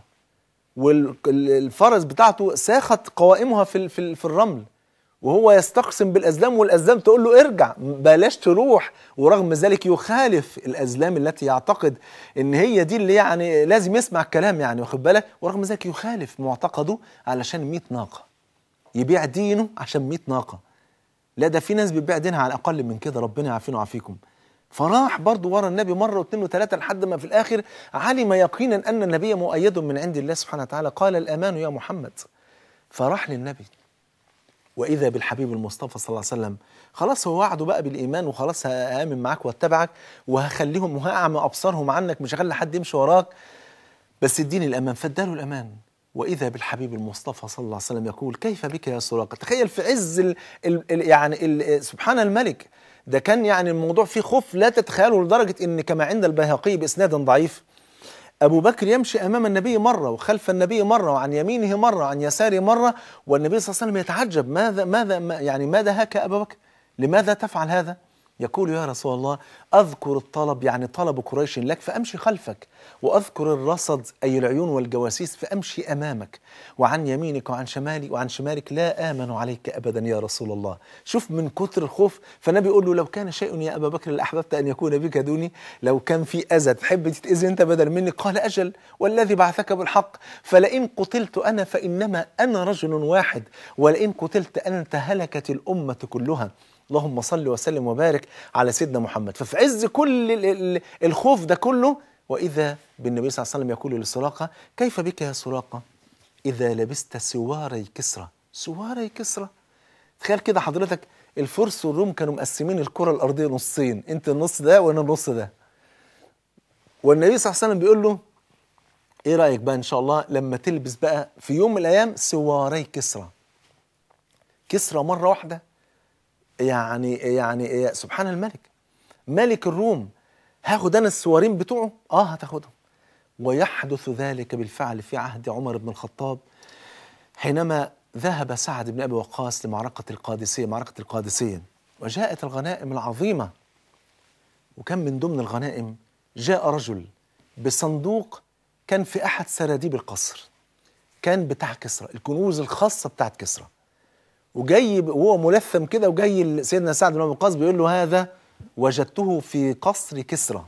والفرس بتاعته ساخت قوائمها في في في الرمل وهو يستقسم بالازلام والازلام تقول له ارجع بلاش تروح ورغم ذلك يخالف الازلام التي يعتقد ان هي دي اللي يعني لازم يسمع الكلام يعني واخد بالك ورغم ذلك يخالف معتقده علشان 100 ناقه يبيع دينه عشان 100 ناقه لا ده في ناس بتبيع دينها على اقل من كده ربنا يعافينا ويعافيكم فراح برضه ورا النبي مره واثنين وثلاثه لحد ما في الاخر علم يقينا ان النبي مؤيد من عند الله سبحانه وتعالى قال الامان يا محمد فراح للنبي واذا بالحبيب المصطفى صلى الله عليه وسلم خلاص هو وعده بقى بالايمان وخلاص هامن معاك واتبعك وهخليهم وهاعمى ابصارهم عنك مش هخلي حد يمشي وراك بس اديني الامان فاداله الامان واذا بالحبيب المصطفى صلى الله عليه وسلم يقول كيف بك يا سراقه تخيل في عز ال ال ال يعني ال سبحان الملك ده كان يعني الموضوع فيه خوف لا تتخيله لدرجه ان كما عند البيهقي باسناد ضعيف أبو بكر يمشي أمام النبي مرة وخلف النبي مرة وعن يمينه مرة وعن يساره مرة والنبي صلى الله عليه وسلم يتعجب ماذا ماذا ما يعني ماذا هك أبا بكر؟ لماذا تفعل هذا؟ يقول يا رسول الله أذكر الطلب يعني طلب قريش لك فأمشي خلفك وأذكر الرصد أي العيون والجواسيس فأمشي أمامك وعن يمينك وعن شمالي وعن شمالك لا آمن عليك أبدا يا رسول الله شوف من كتر الخوف فالنبي يقول له لو كان شيء يا أبا بكر لأحببت أن يكون بك دوني لو كان في أذى تحب تتأذي أنت بدل مني قال أجل والذي بعثك بالحق فلئن قتلت أنا فإنما أنا رجل واحد ولئن قتلت أنت هلكت الأمة كلها اللهم صل وسلم وبارك على سيدنا محمد ففي عز كل ال- ال- الخوف ده كله واذا بالنبي صلى الله عليه وسلم يقول لسراقه كيف بك يا سراقه اذا لبست سواري كسرى سواري كسرى تخيل كده حضرتك الفرس والروم كانوا مقسمين الكره الارضيه نصين انت النص ده وانا النص ده والنبي صلى الله عليه وسلم بيقول له ايه رايك بقى ان شاء الله لما تلبس بقى في يوم من الايام سواري كسرى كسرى مره واحده يعني يعني سبحان الملك ملك الروم هاخد انا السوارين بتوعه اه هتاخدهم ويحدث ذلك بالفعل في عهد عمر بن الخطاب حينما ذهب سعد بن ابي وقاص لمعركه القادسيه معركه القادسيه وجاءت الغنائم العظيمه وكان من ضمن الغنائم جاء رجل بصندوق كان في احد سراديب القصر كان بتاع كسرى الكنوز الخاصه بتاعت كسرى وجاي ب- وهو ملثم كده وجاي سيدنا سعد بن ابي وقاص بيقول له هذا وجدته في قصر كسرى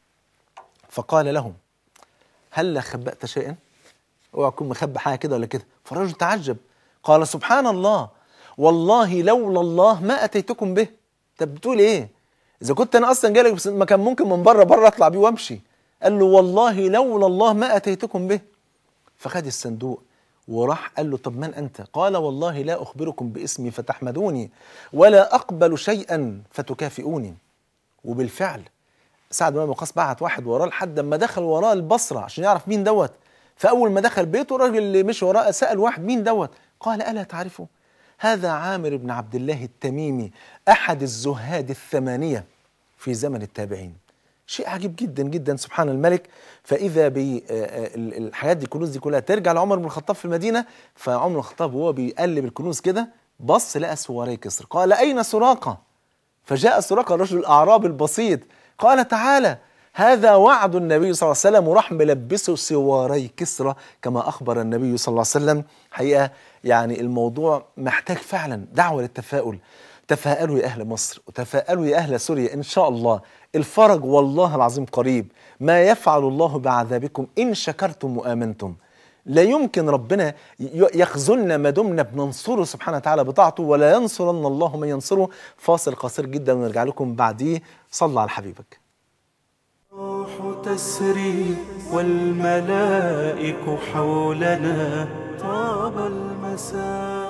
فقال لهم هل خبأت شيئا؟ اوعى تكون مخبي حاجه كده ولا كده فالرجل تعجب قال سبحان الله والله لولا الله ما اتيتكم به طب بتقول ايه؟ اذا كنت انا اصلا جاي لك بس ما كان ممكن من بره بره اطلع بيه وامشي قال له والله لولا الله ما اتيتكم به فخد الصندوق وراح قال له طب من انت؟ قال والله لا اخبركم باسمي فتحمدوني ولا اقبل شيئا فتكافئوني وبالفعل سعد بن ابي وقاص بعت واحد وراه لحد ما دخل وراه البصره عشان يعرف مين دوت فاول ما دخل بيته الراجل اللي مشي وراه سال واحد مين دوت قال الا تعرفه هذا عامر بن عبد الله التميمي احد الزهاد الثمانيه في زمن التابعين شيء عجيب جدا جدا سبحان الملك فاذا بالحاجات دي الكنوز دي كلها ترجع لعمر بن الخطاب في المدينه فعمر بن الخطاب وهو بيقلب الكنوز كده بص لقى سواري كسر قال اين سراقه فجاء سراقه الرجل الاعرابي البسيط قال تعالى هذا وعد النبي صلى الله عليه وسلم وراح ملبسه سواري كسرى كما اخبر النبي صلى الله عليه وسلم حقيقه يعني الموضوع محتاج فعلا دعوه للتفاؤل تفاءلوا يا اهل مصر وتفاءلوا يا اهل سوريا ان شاء الله الفرج والله العظيم قريب ما يفعل الله بعذابكم ان شكرتم وامنتم لا يمكن ربنا ي- يخذلنا ما دمنا بننصره سبحانه وتعالى بطاعته ولا ينصرن الله من ينصره فاصل قصير جدا ونرجع لكم بعديه صلى على حبيبك
روح تسري والملائك حولنا طاب المساء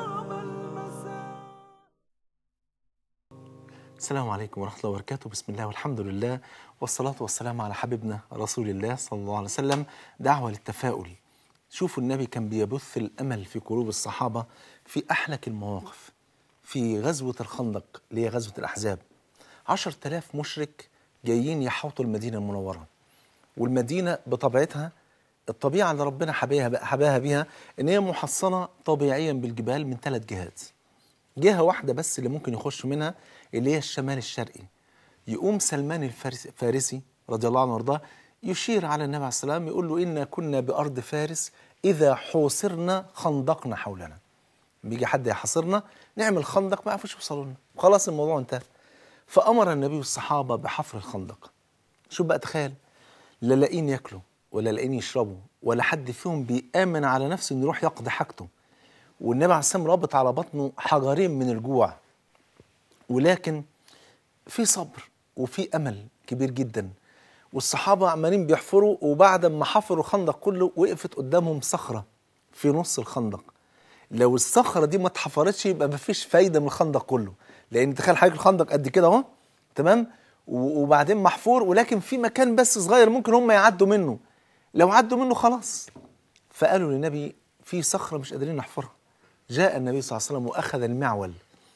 السلام عليكم ورحمة الله وبركاته بسم الله والحمد لله والصلاة والسلام على حبيبنا رسول الله صلى الله عليه وسلم دعوة للتفاؤل شوفوا النبي كان بيبث الأمل في قلوب الصحابة في أحلك المواقف في غزوة الخندق اللي هي غزوة الأحزاب عشر تلاف مشرك جايين يحوطوا المدينة المنورة والمدينة بطبيعتها الطبيعة اللي ربنا حباها حباها بيها إن هي محصنة طبيعيا بالجبال من ثلاث جهات جهة واحدة بس اللي ممكن يخش منها اللي هي الشمال الشرقي يقوم سلمان الفارس- الفارسي رضي الله عنه وارضاه يشير على النبي عليه السلام يقول له إنا كنا بأرض فارس إذا حوصرنا خندقنا حولنا بيجي حد يحاصرنا نعمل خندق ما يعرفوش يوصلوا لنا خلاص الموضوع انتهى فأمر النبي الصحابة بحفر الخندق شوف بقى تخيل لا لاقيين ياكلوا ولا لاقيين يشربوا ولا حد فيهم بيآمن على نفسه انه يروح يقضي حاجته والنبي عليه السلام رابط على بطنه حجرين من الجوع ولكن في صبر وفي امل كبير جدا والصحابه عمالين بيحفروا وبعد ما حفروا الخندق كله وقفت قدامهم صخره في نص الخندق لو الصخره دي ما اتحفرتش يبقى ما فيش فايده من الخندق كله لان تخيل حضرتك الخندق قد كده اهو تمام و- وبعدين محفور ولكن في مكان بس صغير ممكن هم يعدوا منه لو عدوا منه خلاص فقالوا للنبي في صخره مش قادرين نحفرها جاء النبي صلى الله عليه وسلم واخذ المعول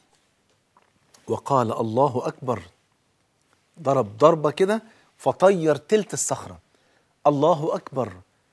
وقال الله اكبر ضرب ضربه كده فطير تلت الصخره الله اكبر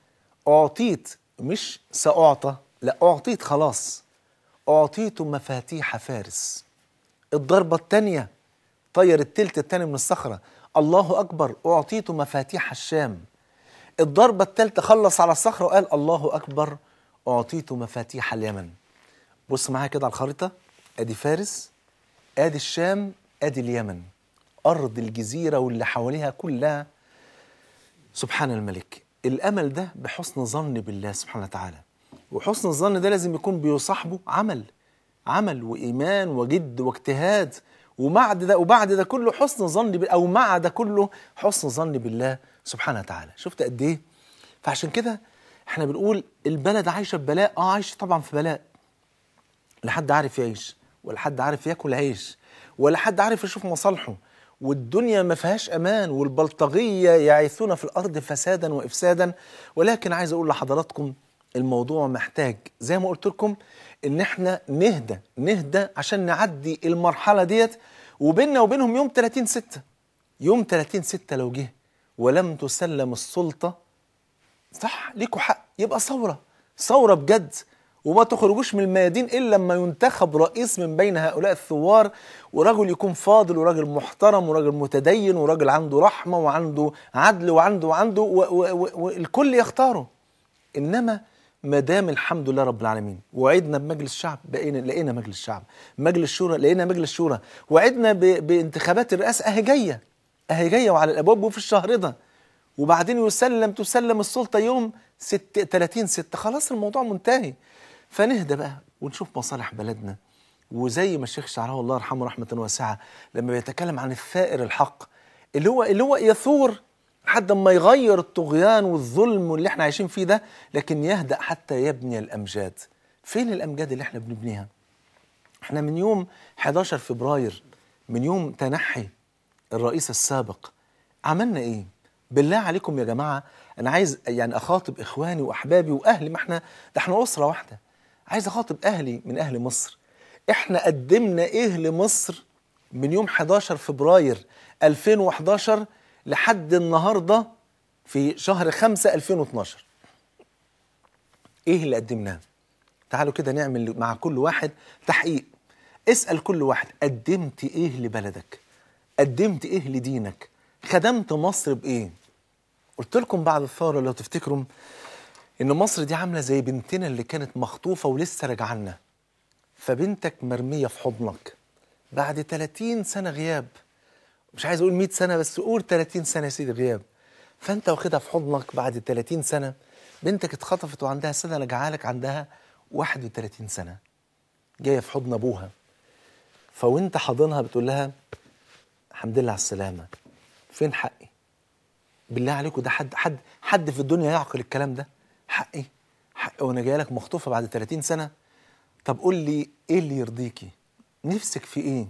اعطيت مش ساعطى لا اعطيت خلاص اعطيت مفاتيح فارس الضربه الثانيه طير التلت الثاني من الصخره الله اكبر اعطيت مفاتيح الشام الضربه الثالثه خلص على الصخره وقال الله اكبر اعطيت مفاتيح اليمن بص معايا كده على الخريطه ادي فارس ادي الشام ادي اليمن ارض الجزيره واللي حواليها كلها سبحان الملك الامل ده بحسن ظن بالله سبحانه وتعالى وحسن الظن ده لازم يكون بيصاحبه عمل عمل وايمان وجد واجتهاد ومع ده وبعد ده كله حسن ظن بال- او مع ده كله حسن ظن بالله سبحانه وتعالى شفت قد ايه فعشان كده احنا بنقول البلد عايشه ببلاء اه عايشه طبعا في بلاء لا حد عارف يعيش ولا حد عارف ياكل عيش ولا حد عارف يشوف مصالحه والدنيا ما فيهاش امان والبلطجيه يعيثون في الارض فسادا وافسادا ولكن عايز اقول لحضراتكم الموضوع محتاج زي ما قلت لكم ان احنا نهدى نهدى عشان نعدي المرحله ديت وبيننا وبينهم يوم 30 6 يوم 30 6 لو جه ولم تسلم السلطه صح ليكوا حق يبقى ثورة ثورة بجد وما تخرجوش من الميادين إلا لما ينتخب رئيس من بين هؤلاء الثوار ورجل يكون فاضل وراجل محترم وراجل متدين وراجل عنده رحمة وعنده عدل وعنده وعنده و- و- و- والكل يختاره إنما ما دام الحمد لله رب العالمين وعدنا بمجلس الشعب بقينا لقينا مجلس الشعب مجلس الشورى لقينا مجلس الشورى وعدنا ب- بانتخابات الرئاسة أهي جاية أهي جاية وعلى الأبواب وفي الشهر ده وبعدين يسلم تسلم السلطة يوم ست 30 ستة خلاص الموضوع منتهي فنهدى بقى ونشوف مصالح بلدنا وزي ما الشيخ شعراوي الله يرحمه رحمة واسعة لما بيتكلم عن الثائر الحق اللي هو اللي هو يثور لحد ما يغير الطغيان والظلم واللي احنا عايشين فيه ده لكن يهدأ حتى يبني الأمجاد فين الأمجاد اللي احنا بنبنيها احنا من يوم 11 فبراير من يوم تنحي الرئيس السابق عملنا ايه بالله عليكم يا جماعه انا عايز يعني اخاطب اخواني واحبابي واهلي ما احنا ده احنا اسره واحده عايز اخاطب اهلي من اهل مصر احنا قدمنا ايه لمصر من يوم 11 فبراير 2011 لحد النهارده في شهر 5 2012 ايه اللي قدمناه تعالوا كده نعمل مع كل واحد تحقيق اسأل كل واحد قدمت ايه لبلدك قدمت ايه لدينك خدمت مصر بايه قلت لكم بعد الثورة لو تفتكروا ان مصر دي عاملة زي بنتنا اللي كانت مخطوفة ولسه راجعالنا فبنتك مرمية في حضنك بعد 30 سنة غياب مش عايز اقول 100 سنة بس قول 30 سنة يا سيدي غياب فانت واخدها في حضنك بعد 30 سنة بنتك اتخطفت وعندها سنة رجعالك عندها 31 سنة جاية في حضن ابوها فوانت حاضنها بتقول لها الحمد لله على السلامة فين حقي بالله عليكم ده حد حد حد في الدنيا يعقل الكلام ده حقي حقي وانا جاي لك مخطوفه بعد 30 سنه طب قول لي ايه اللي يرضيكي نفسك في ايه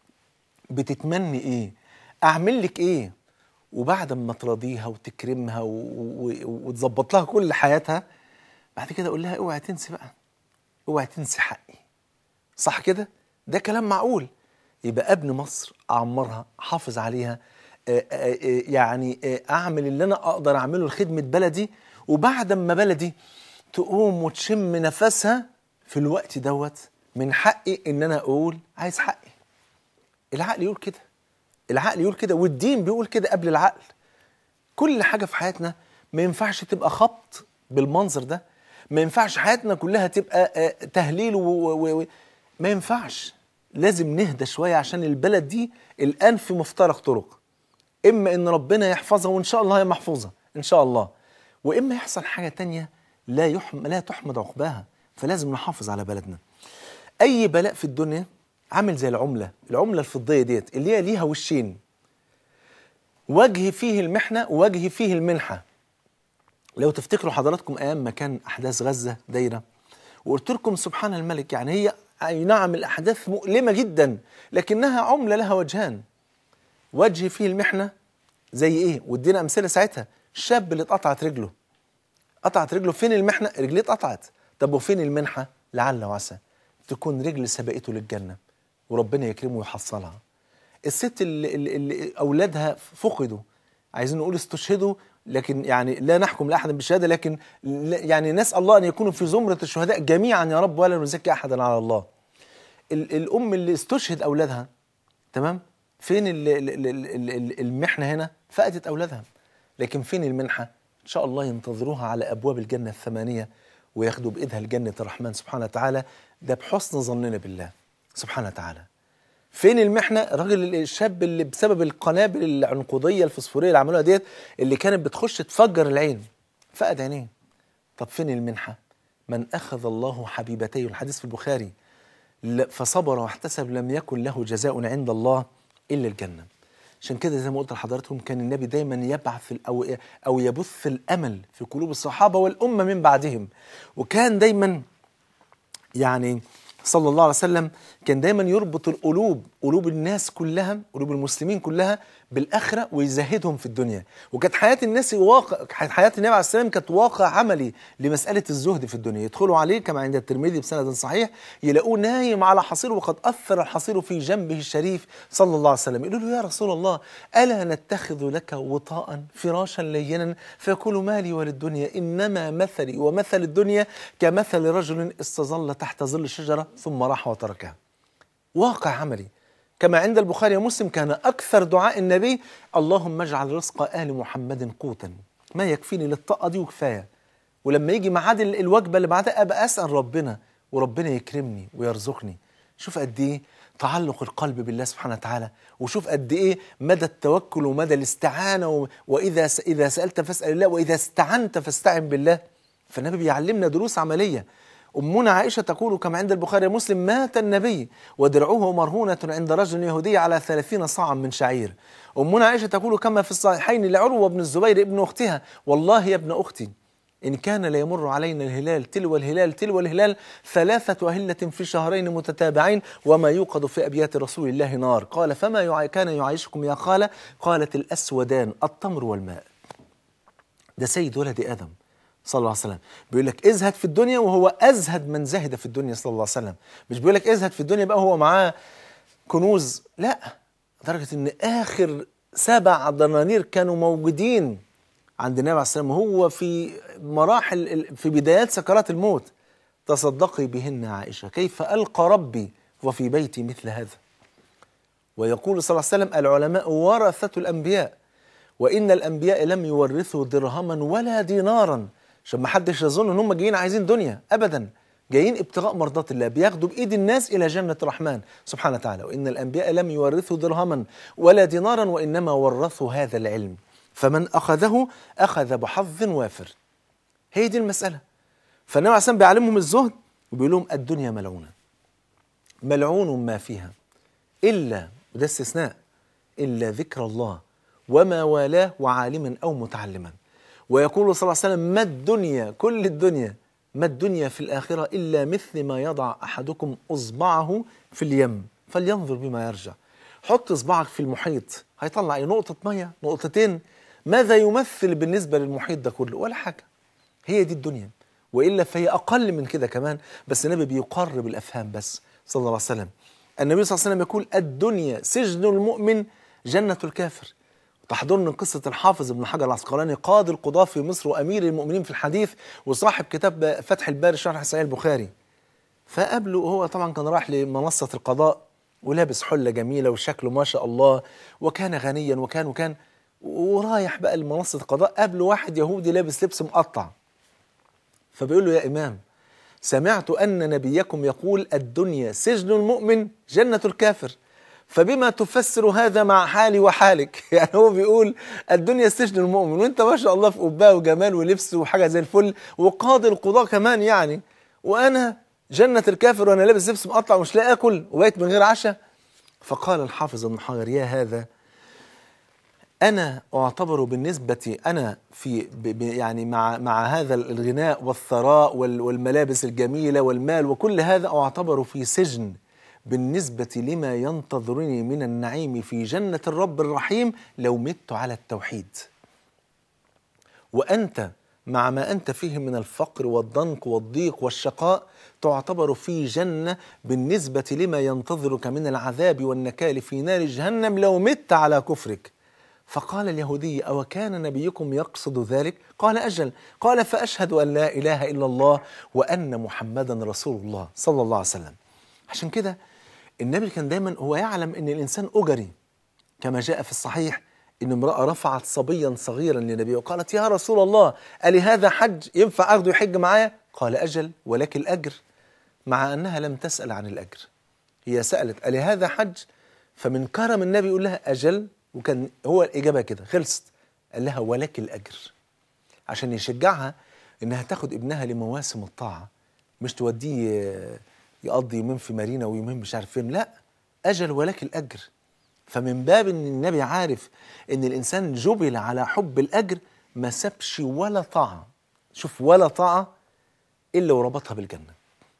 بتتمني ايه اعمل لك ايه وبعد ما تراضيها وتكرمها و- و- وتظبط لها كل حياتها بعد كده اقول لها اوعي تنسي بقى اوعي تنسي حقي صح كده ده كلام معقول يبقى ابن مصر اعمرها احافظ عليها آه، آه، آه، يعني آه، اعمل اللي انا اقدر اعمله لخدمه بلدي وبعد ما بلدي تقوم وتشم نفسها في الوقت دوت من حقي ان انا اقول عايز حقي العقل يقول كده العقل يقول كده والدين بيقول كده قبل العقل كل حاجه في حياتنا ما ينفعش تبقى خبط بالمنظر ده ما ينفعش حياتنا كلها تبقى آه، تهليل و... و... و... ما ينفعش لازم نهدى شويه عشان البلد دي الان في مفترق طرق اما ان ربنا يحفظها وان شاء الله هي محفوظه ان شاء الله واما يحصل حاجه تانية لا يحم لا تحمد عقباها فلازم نحافظ على بلدنا اي بلاء في الدنيا عامل زي العمله العمله الفضيه ديت اللي هي ليها وشين وجه فيه المحنه ووجه فيه المنحه لو تفتكروا حضراتكم ايام ما كان احداث غزه دايره وقلت لكم سبحان الملك يعني هي اي نعم الاحداث مؤلمه جدا لكنها عمله لها وجهان وجه فيه المحنه زي ايه وادينا امثله ساعتها الشاب اللي اتقطعت رجله قطعت رجله فين المحنه رجليه اتقطعت طب وفين المنحه لعل وعسى تكون رجل سبقته للجنه وربنا يكرمه ويحصلها الست اللي, اللي, اللي اولادها فقدوا عايزين نقول استشهدوا لكن يعني لا نحكم لاحد بالشهاده لكن لا- يعني نسال الله ان يكونوا في زمره الشهداء جميعا يا رب ولا نزكي احدا على الله ال- الام اللي استشهد اولادها تمام فين ال- ال- ال- ال- ال- المحنه هنا فقدت اولادها لكن فين المنحه ان شاء الله ينتظروها على ابواب الجنه الثمانيه وياخدوا بايدها لجنه الرحمن سبحانه وتعالى ده بحسن ظننا بالله سبحانه وتعالى فين المحنه الراجل الشاب اللي بسبب القنابل العنقوديه الفسفوريه اللي عملوها ديت اللي كانت بتخش تفجر العين فقد عينيه طب فين المنحه من اخذ الله حبيبتيه الحديث في البخاري ل- فصبر واحتسب لم يكن له جزاء عند الله الا الجنه عشان كده زي ما قلت لحضراتكم كان النبي دايما يبعث ال- او او يبث الامل في قلوب الصحابه والامه من بعدهم وكان دايما يعني صلى الله عليه وسلم كان دايما يربط القلوب قلوب الناس كلها قلوب المسلمين كلها بالاخره ويزهدهم في الدنيا وكانت حياه الناس واقع حياه النبي عليه السلام كانت واقع عملي لمساله الزهد في الدنيا يدخلوا عليه كما عند الترمذي بسند صحيح يلاقوه نايم على حصير وقد اثر الحصير في جنبه الشريف صلى الله عليه وسلم يقولوا له يا رسول الله الا نتخذ لك وطاء فراشا لينا فيقول مالي وللدنيا انما مثلي ومثل الدنيا كمثل رجل استظل تحت ظل شجره ثم راح وتركها واقع عملي كما عند البخاري ومسلم كان أكثر دعاء النبي اللهم اجعل رزق آل محمد قوتا ما يكفيني للطاقة دي وكفاية ولما يجي ميعاد ال- الوجبة اللي بعدها أبقى أسأل ربنا وربنا يكرمني ويرزقني شوف قد إيه تعلق القلب بالله سبحانه وتعالى وشوف قد إيه مدى التوكل ومدى الاستعانة و- وإذا س- إذا سألت فاسأل الله وإذا استعنت فاستعن بالله فالنبي بيعلمنا دروس عملية أمنا عائشة تقول كما عند البخاري ومسلم مات النبي ودرعه مرهونة عند رجل يهودي على ثلاثين صاعا من شعير أمنا عائشة تقول كما في الصحيحين لعروة بن الزبير ابن أختها والله يا ابن أختي إن كان ليمر علينا الهلال تلو الهلال تلو الهلال ثلاثة أهلة في شهرين متتابعين وما يوقد في أبيات رسول الله نار قال فما يع- كان يعيشكم يا خالة قالت الأسودان التمر والماء ده سيد ولد ادم صلى الله عليه وسلم بيقول لك ازهد في الدنيا وهو ازهد من زهد في الدنيا صلى الله عليه وسلم مش بيقول لك ازهد في الدنيا بقى هو معاه كنوز لا لدرجه ان اخر سبع دنانير كانوا موجودين عند النبي عليه السلام وهو في مراحل ال- في بدايات سكرات الموت تصدقي بهن عائشه كيف القى ربي وفي بيتي مثل هذا ويقول صلى الله عليه وسلم العلماء ورثة الأنبياء وإن الأنبياء لم يورثوا درهما ولا دينارا عشان ما حدش يظن إن هم جايين عايزين دنيا أبدا جايين ابتغاء مرضات الله بياخدوا بإيد الناس إلى جنة الرحمن سبحانه وتعالى وإن الأنبياء لم يورثوا درهما ولا دينارا وإنما ورثوا هذا العلم فمن أخذه أخذ بحظ وافر هي دي المسألة فالنبي عليه الصلاة والسلام بيعلمهم الزهد وبيقول لهم الدنيا ملعونة ملعون ما فيها إلا وده استثناء إلا ذكر الله وما والاه وعالما أو متعلما ويقول صلى الله عليه وسلم ما الدنيا كل الدنيا ما الدنيا في الآخرة إلا مثل ما يضع أحدكم أصبعه في اليم فلينظر بما يرجع حط إصبعك في المحيط هيطلع ايه نقطة مية نقطتين ماذا يمثل بالنسبة للمحيط ده كله ولا حاجة هي دي الدنيا وإلا فهي أقل من كده كمان بس النبي بيقرب الأفهام بس صلى الله عليه وسلم النبي صلى الله عليه وسلم يقول الدنيا سجن المؤمن جنة الكافر تحضرني قصة الحافظ ابن حجر العسقلاني قاضي القضاة في مصر وأمير المؤمنين في الحديث وصاحب كتاب فتح الباري شرح صحيح البخاري فقابله هو طبعا كان راح لمنصة القضاء ولابس حلة جميلة وشكله ما شاء الله وكان غنيا وكان وكان ورايح بقى لمنصة القضاء قابله واحد يهودي لابس لبس مقطع فبيقول له يا إمام سمعت أن نبيكم يقول الدنيا سجن المؤمن جنة الكافر فبما تفسر هذا مع حالي وحالك يعني هو بيقول الدنيا سجن المؤمن وانت ما شاء الله في قباء وجمال ولبس وحاجة زي الفل وقاضي القضاء كمان يعني وأنا جنة الكافر وأنا لابس لبس مقطع ومش لاقي آكل وبقيت من غير عشاء فقال الحافظ ابن حجر يا هذا أنا أعتبر بالنسبة أنا في ب ب يعني مع مع هذا الغناء والثراء وال والملابس الجميلة والمال وكل هذا أعتبر في سجن بالنسبة لما ينتظرني من النعيم في جنة الرب الرحيم لو مت على التوحيد وأنت مع ما أنت فيه من الفقر والضنك والضيق والشقاء تعتبر في جنة بالنسبة لما ينتظرك من العذاب والنكال في نار جهنم لو مت على كفرك فقال اليهودي أو كان نبيكم يقصد ذلك قال أجل قال فأشهد أن لا إله إلا الله وأن محمدا رسول الله صلى الله عليه وسلم عشان كده النبي كان دايما هو يعلم أن الإنسان أجري كما جاء في الصحيح ان امرأة رفعت صبيا صغيرا للنبي وقالت يا رسول الله ألي هذا حج ينفع أخذه يحج معايا قال أجل ولك الأجر مع أنها لم تسأل عن الأجر هي سألت ألي هذا حج فمن كرم النبي يقول لها أجل وكان هو الإجابة كده خلصت قال لها ولك الأجر عشان يشجعها إنها تاخد ابنها لمواسم الطاعة مش توديه يقضي يومين في مارينا ويومين مش عارف فين لا أجل ولك الأجر فمن باب ان النبي عارف ان الانسان جبل على حب الاجر ما سابش ولا طاعه شوف ولا طاعه الا وربطها بالجنه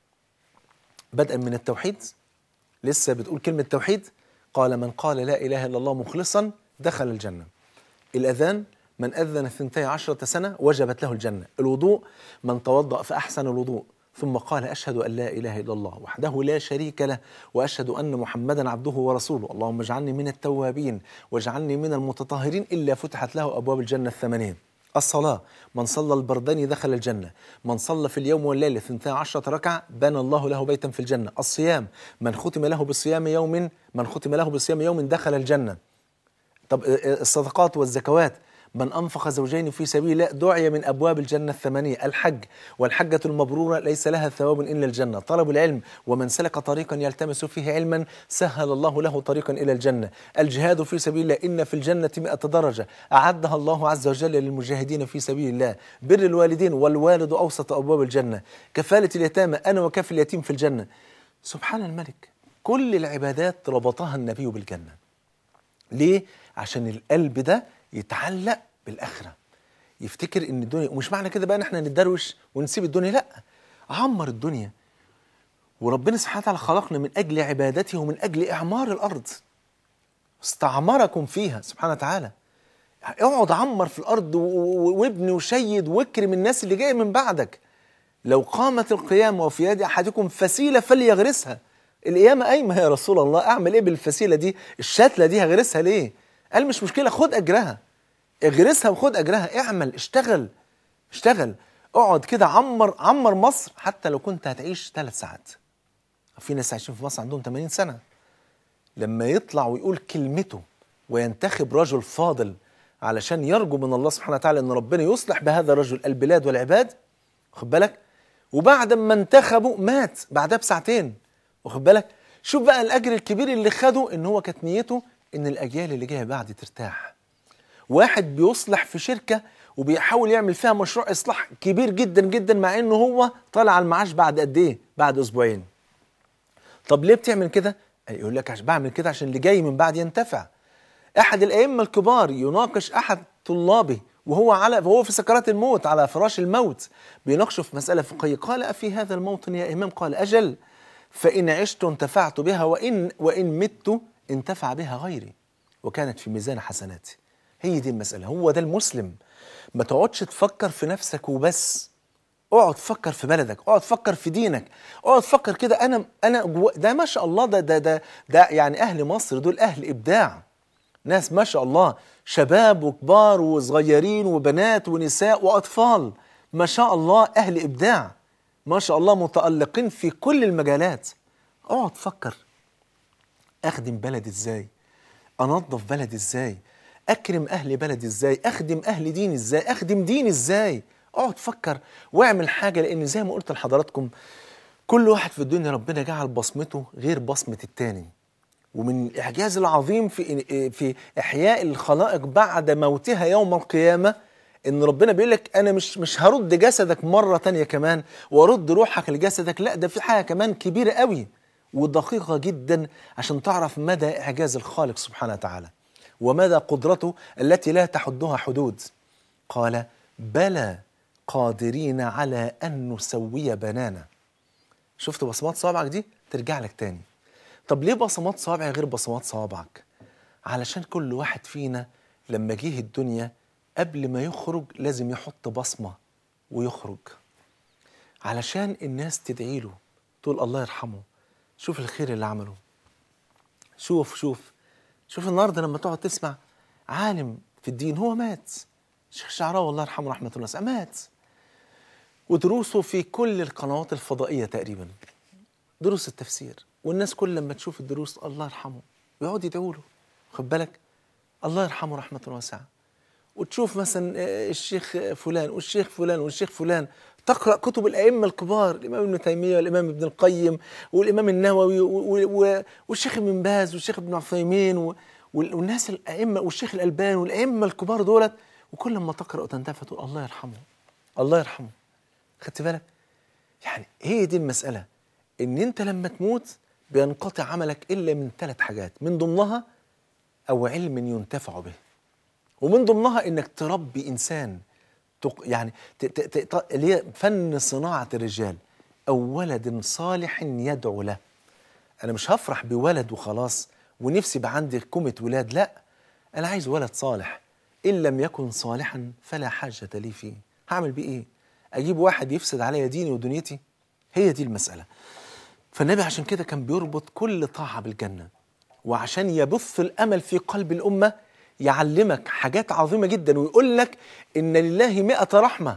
بدءا من التوحيد لسه بتقول كلمه توحيد قال من قال لا اله الا الله مخلصا دخل الجنه الاذان من اذن ثنتي عشره سنه وجبت له الجنه الوضوء من توضا فاحسن الوضوء ثم قال أشهد أن لا إله إلا الله وحده لا شريك له وأشهد أن محمدا عبده ورسوله اللهم اجعلني من التوابين واجعلني من المتطهرين إلا فتحت له أبواب الجنة الثمانين الصلاة من صلى البردين دخل الجنة من صلى في اليوم والليلة ثنتا عشرة ركعة بنى الله له بيتا في الجنة الصيام من ختم له بصيام يوم من ختم له بصيام يوم دخل الجنة طب الصدقات والزكوات من أنفق زوجين في سبيل الله دعي من أبواب الجنة الثمانية الحج والحجة المبرورة ليس لها ثواب إلا الجنة طلب العلم ومن سلك طريقا يلتمس فيه علما سهل الله له طريقا إلى الجنة الجهاد في سبيل الله إن في الجنة مئة درجة أعدها الله عز وجل للمجاهدين في سبيل الله بر الوالدين والوالد أوسط أبواب الجنة كفالة اليتامى أنا وكف اليتيم في الجنة سبحان الملك كل العبادات ربطها النبي بالجنة ليه؟ عشان القلب ده يتعلق بالاخره يفتكر ان الدنيا ومش معنى كده بقى ان احنا نتدروش ونسيب الدنيا لا عمر الدنيا وربنا سبحانه وتعالى خلقنا من اجل عبادته ومن اجل اعمار الارض استعمركم فيها سبحانه وتعالى اقعد عمر في الارض وابني وشيد واكرم الناس اللي جايه من بعدك لو قامت القيامه وفي يد احدكم فسيله فليغرسها القيامه قايمه يا رسول الله اعمل ايه بالفسيله دي الشتله دي هغرسها ليه قال مش مشكله خد اجرها اغرسها وخد اجرها اعمل اشتغل اشتغل اقعد كده عمر عمر مصر حتى لو كنت هتعيش ثلاث ساعات في ناس عايشين في مصر عندهم 80 سنه لما يطلع ويقول كلمته وينتخب رجل فاضل علشان يرجو من الله سبحانه وتعالى ان ربنا يصلح بهذا الرجل البلاد والعباد واخد بالك وبعد ما انتخبه مات بعدها بساعتين واخد بالك شوف بقى الاجر الكبير اللي خده ان هو كانت نيته ان الاجيال اللي جايه بعد ترتاح واحد بيصلح في شركه وبيحاول يعمل فيها مشروع اصلاح كبير جدا جدا مع انه هو طالع على المعاش بعد قد ايه بعد اسبوعين طب ليه بتعمل كده يقول لك عشان بعمل كده عشان اللي جاي من بعد ينتفع احد الائمه الكبار يناقش احد طلابه وهو على وهو في سكرات الموت على فراش الموت بيناقشه في مساله فقهيه قال افي هذا الموطن يا امام قال اجل فان عشت انتفعت بها وان وان مت انتفع بها غيري وكانت في ميزان حسناتي هي دي المساله هو ده المسلم ما تقعدش تفكر في نفسك وبس اقعد فكر في بلدك اقعد فكر في دينك اقعد فكر كده انا انا جوا ده ما شاء الله ده ده ده ده يعني اهل مصر دول اهل ابداع ناس ما شاء الله شباب وكبار وصغيرين وبنات ونساء واطفال ما شاء الله اهل ابداع ما شاء الله متالقين في كل المجالات اقعد فكر اخدم بلدي ازاي انظف بلدي ازاي اكرم اهل بلدي ازاي اخدم اهل ديني ازاي اخدم ديني ازاي اقعد فكر واعمل حاجه لان زي ما قلت لحضراتكم كل واحد في الدنيا ربنا جعل بصمته غير بصمه التاني ومن الاعجاز العظيم في في احياء الخلائق بعد موتها يوم القيامه ان ربنا بيقول لك انا مش مش هرد جسدك مره تانية كمان وارد روحك لجسدك لا ده في حاجه كمان كبيره قوي ودقيقه جدا عشان تعرف مدى اعجاز الخالق سبحانه وتعالى ومدى قدرته التي لا تحدها حدود قال بلى قادرين على ان نسوي بنانا شفت بصمات صوابعك دي ترجع لك تاني طب ليه بصمات صوابعي غير بصمات صوابعك علشان كل واحد فينا لما جه الدنيا قبل ما يخرج لازم يحط بصمة ويخرج علشان الناس تدعي له تقول الله يرحمه شوف الخير اللي عمله شوف شوف شوف النهارده لما تقعد تسمع عالم في الدين هو مات الشيخ الشعراوي الله يرحمه رحمة الله واسعة مات ودروسه في كل القنوات الفضائية تقريبا دروس التفسير والناس كل لما تشوف الدروس الله يرحمه ويقعد يدعوا له خد بالك الله يرحمه رحمة واسعة وتشوف مثلا الشيخ فلان والشيخ فلان والشيخ فلان تقرأ كتب الأئمة الكبار الإمام ابن تيمية والإمام ابن القيم والإمام النووي والشيخ ابن باز والشيخ ابن عثيمين والناس الأئمة والشيخ الألباني والأئمة الكبار دولت وكل ما تقرأ وتنتفع تقول الله يرحمه الله يرحمه خدت بالك يعني هي دي المسألة إن أنت لما تموت بينقطع عملك إلا من ثلاث حاجات من ضمنها أو علم ينتفع به ومن ضمنها انك تربي انسان تق يعني ت- ت- ت- اللي هي فن صناعه الرجال او ولد صالح يدعو له انا مش هفرح بولد وخلاص ونفسي يبقى عندي كومة ولاد لا انا عايز ولد صالح ان لم يكن صالحا فلا حاجه لي فيه هعمل بيه ايه اجيب واحد يفسد عليا ديني ودنيتي هي دي المساله فالنبي عشان كده كان بيربط كل طاعه بالجنه وعشان يبث الامل في قلب الامه يعلمك حاجات عظيمه جدا ويقول لك ان لله مئة رحمه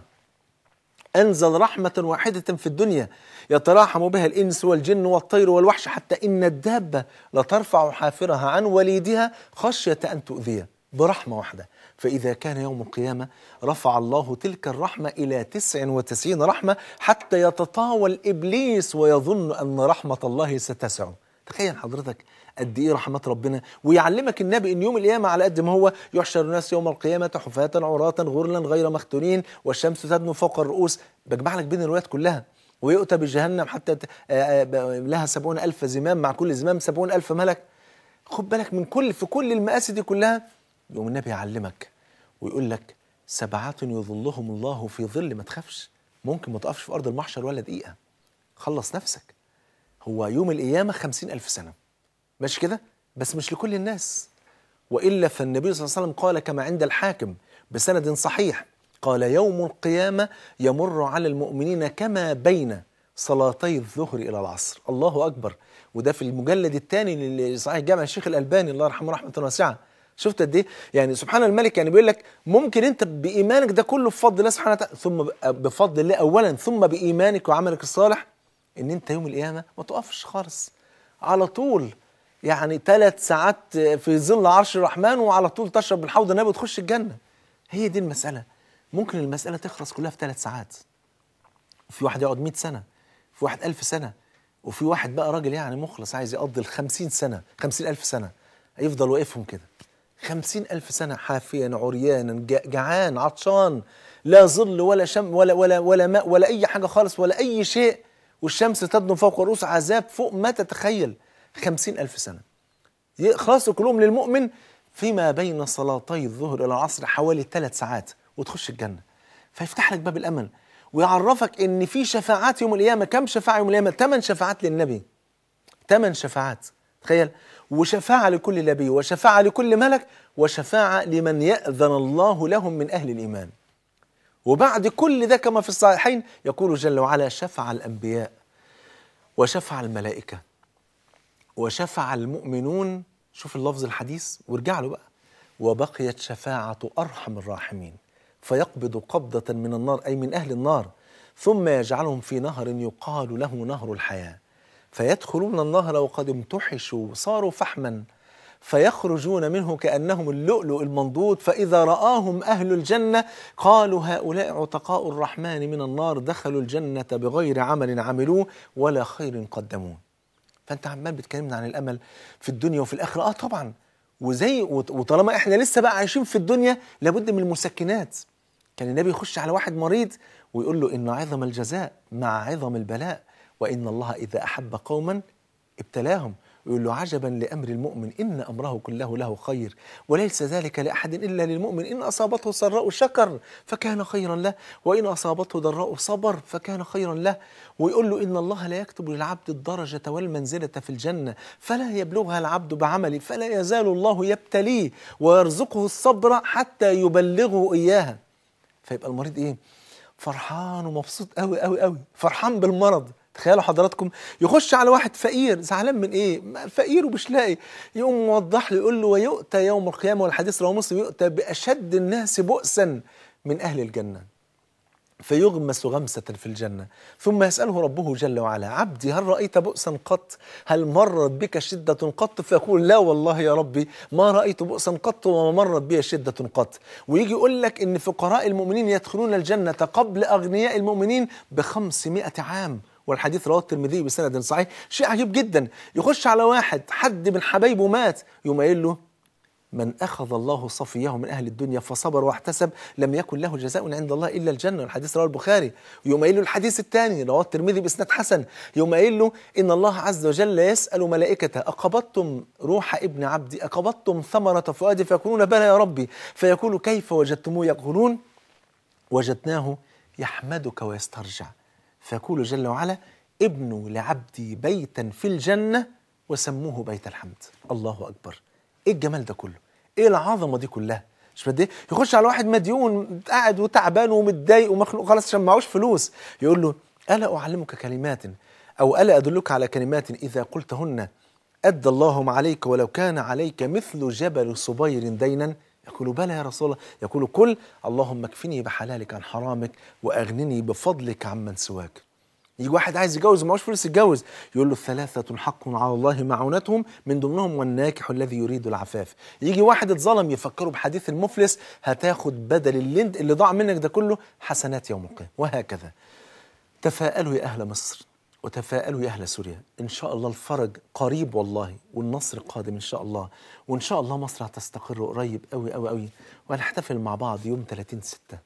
أنزل رحمة واحدة في الدنيا يتراحم بها الإنس والجن والطير والوحش حتى إن الدابة لترفع حافرها عن وليدها خشية أن تؤذيه برحمة واحدة فإذا كان يوم القيامة رفع الله تلك الرحمة إلى تسع وتسعين رحمة حتى يتطاول إبليس ويظن أن رحمة الله ستسعه تخيل حضرتك قد ايه رحمات ربنا ويعلمك النبي ان يوم القيامه على قد ما هو يحشر الناس يوم القيامه حفاة عراة غرلا غير مختونين والشمس تدنو فوق الرؤوس بجمع لك بين الروايات كلها ويؤتى بجهنم حتى ت- آه، آه، لها سبعون ألف زمام مع كل زمام سبعون ألف ملك خد بالك من كل في كل المآسي دي كلها يوم النبي يعلمك ويقول لك سبعة يظلهم الله في ظل ما تخافش ممكن ما تقفش في أرض المحشر ولا دقيقة خلص نفسك هو يوم القيامة خمسين ألف سنة ماشي كده بس مش لكل الناس وإلا فالنبي صلى الله عليه وسلم قال كما عند الحاكم بسند صحيح قال يوم القيامة يمر على المؤمنين كما بين صلاتي الظهر إلى العصر الله أكبر وده في المجلد الثاني لصحيح جامع الشيخ الألباني الله يرحمه رحمة واسعة شفت قد ايه؟ يعني سبحان الملك يعني بيقول لك ممكن انت بايمانك ده كله بفضل الله سبحانه وتعالى ثم ب- بفضل الله اولا ثم بايمانك وعملك الصالح ان انت يوم القيامه ما تقفش خالص على طول يعني ثلاث ساعات في ظل عرش الرحمن وعلى طول تشرب من حوض النبي وتخش الجنه هي دي المساله ممكن المساله تخلص كلها في ثلاث ساعات وفي واحد يقعد 100 سنه في واحد ألف سنه وفي واحد بقى راجل يعني مخلص عايز يقضي ال 50 سنه 50 ألف سنه يفضل واقفهم كده خمسين ألف سنة حافيا عريانا جا- جعان عطشان لا ظل ولا شم ولا ولا ولا ماء ولا أي حاجة خالص ولا أي شيء والشمس تدنو فوق رؤوس عذاب فوق ما تتخيل خمسين ألف سنة يخلصوا كلهم للمؤمن فيما بين صلاتي الظهر إلى العصر حوالي ثلاث ساعات وتخش الجنة فيفتح لك باب الأمل ويعرفك إن في شفاعات يوم القيامة كم شفاعة يوم القيامة ثمان شفاعات للنبي ثمان شفاعات تخيل وشفاعة لكل نبي وشفاعة لكل ملك وشفاعة لمن يأذن الله لهم من أهل الإيمان وبعد كل ده كما في الصحيحين يقول جل وعلا شفع الأنبياء وشفع الملائكة وشفع المؤمنون شوف اللفظ الحديث وارجع له بقى وبقيت شفاعة أرحم الراحمين فيقبض قبضة من النار أي من أهل النار ثم يجعلهم في نهر يقال له نهر الحياة فيدخلون النهر وقد امتحشوا صاروا فحما فيخرجون منه كأنهم اللؤلؤ المنضود فإذا رآهم أهل الجنة قالوا هؤلاء عتقاء الرحمن من النار دخلوا الجنة بغير عمل عملوه ولا خير قدموه فأنت عمال بتكلمنا عن الأمل في الدنيا وفي الآخرة آه طبعا وزي وط- وطالما احنا لسه بقى عايشين في الدنيا لابد من المسكنات كان النبي يخش على واحد مريض ويقول له إن عظم الجزاء مع عظم البلاء وإن الله إذا أحب قوما ابتلاهم ويقول له عجبا لأمر المؤمن إن أمره كله له خير وليس ذلك لأحد إلا للمؤمن إن أصابته سراء شكر فكان خيرا له وإن أصابته ضراء صبر فكان خيرا له ويقول له إن الله لا يكتب للعبد الدرجة والمنزلة في الجنة فلا يبلغها العبد بعمله فلا يزال الله يبتليه ويرزقه الصبر حتى يبلغه إياها فيبقى المريض ايه فرحان ومبسوط قوي قوي قوي فرحان بالمرض تخيلوا حضراتكم يخش على واحد فقير زعلان من ايه ما فقير ومش لاقي يقوم موضح له يقول له ويؤتى يوم القيامه والحديث رواه مسلم يؤتى باشد الناس بؤسا من اهل الجنه فيغمس غمسة في الجنة ثم يسأله ربه جل وعلا عبدي هل رأيت بؤسا قط هل مرت بك شدة قط فيقول لا والله يا ربي ما رأيت بؤسا قط وما مرت بي شدة قط ويجي يقول لك إن فقراء المؤمنين يدخلون الجنة قبل أغنياء المؤمنين بخمسمائة عام والحديث رواه الترمذي بسند صحيح شيء عجيب جدا يخش على واحد حد من حبايبه مات يقوم قايل له من أخذ الله صفيه من أهل الدنيا فصبر واحتسب لم يكن له جزاء عند الله إلا الجنة الحديث رواه البخاري يوم قايل له الحديث الثاني رواه الترمذي بإسناد حسن يوم قايل له إن الله عز وجل يسأل ملائكته أقبضتم روح ابن عبدي أقبضتم ثمرة فؤادي فيقولون بلى يا ربي فيقول كيف وجدتموه يقولون وجدناه يحمدك ويسترجع فيقول جل وعلا ابنوا لعبدي بيتا في الجنة وسموه بيت الحمد الله أكبر إيه الجمال ده كله إيه العظمة دي كلها مش بدي يخش على واحد مديون قاعد وتعبان ومتضايق ومخلوق خلاص عشان معهوش فلوس يقول له ألا أعلمك كلمات أو ألا أدلك على كلمات إذا قلتهن أدى الله عليك ولو كان عليك مثل جبل صبير دينا يقول بلى يا رسول الله يقول كل اللهم اكفني بحلالك عن حرامك وأغنني بفضلك عمن سواك يجي واحد عايز يتجوز ومعهوش فلوس يتجوز يقول له ثلاثة حق على الله معونتهم من ضمنهم والناكح الذي يريد العفاف يجي واحد اتظلم يفكره بحديث المفلس هتاخد بدل اللي, انت- اللي ضاع منك ده كله حسنات يوم القيامة وهكذا تفاءلوا يا أهل مصر وتفاءلوا يا أهل سوريا إن شاء الله الفرج قريب والله والنصر قادم إن شاء الله وإن شاء الله مصر هتستقر قريب أوي أوي أوي وهنحتفل مع بعض يوم 30 ستة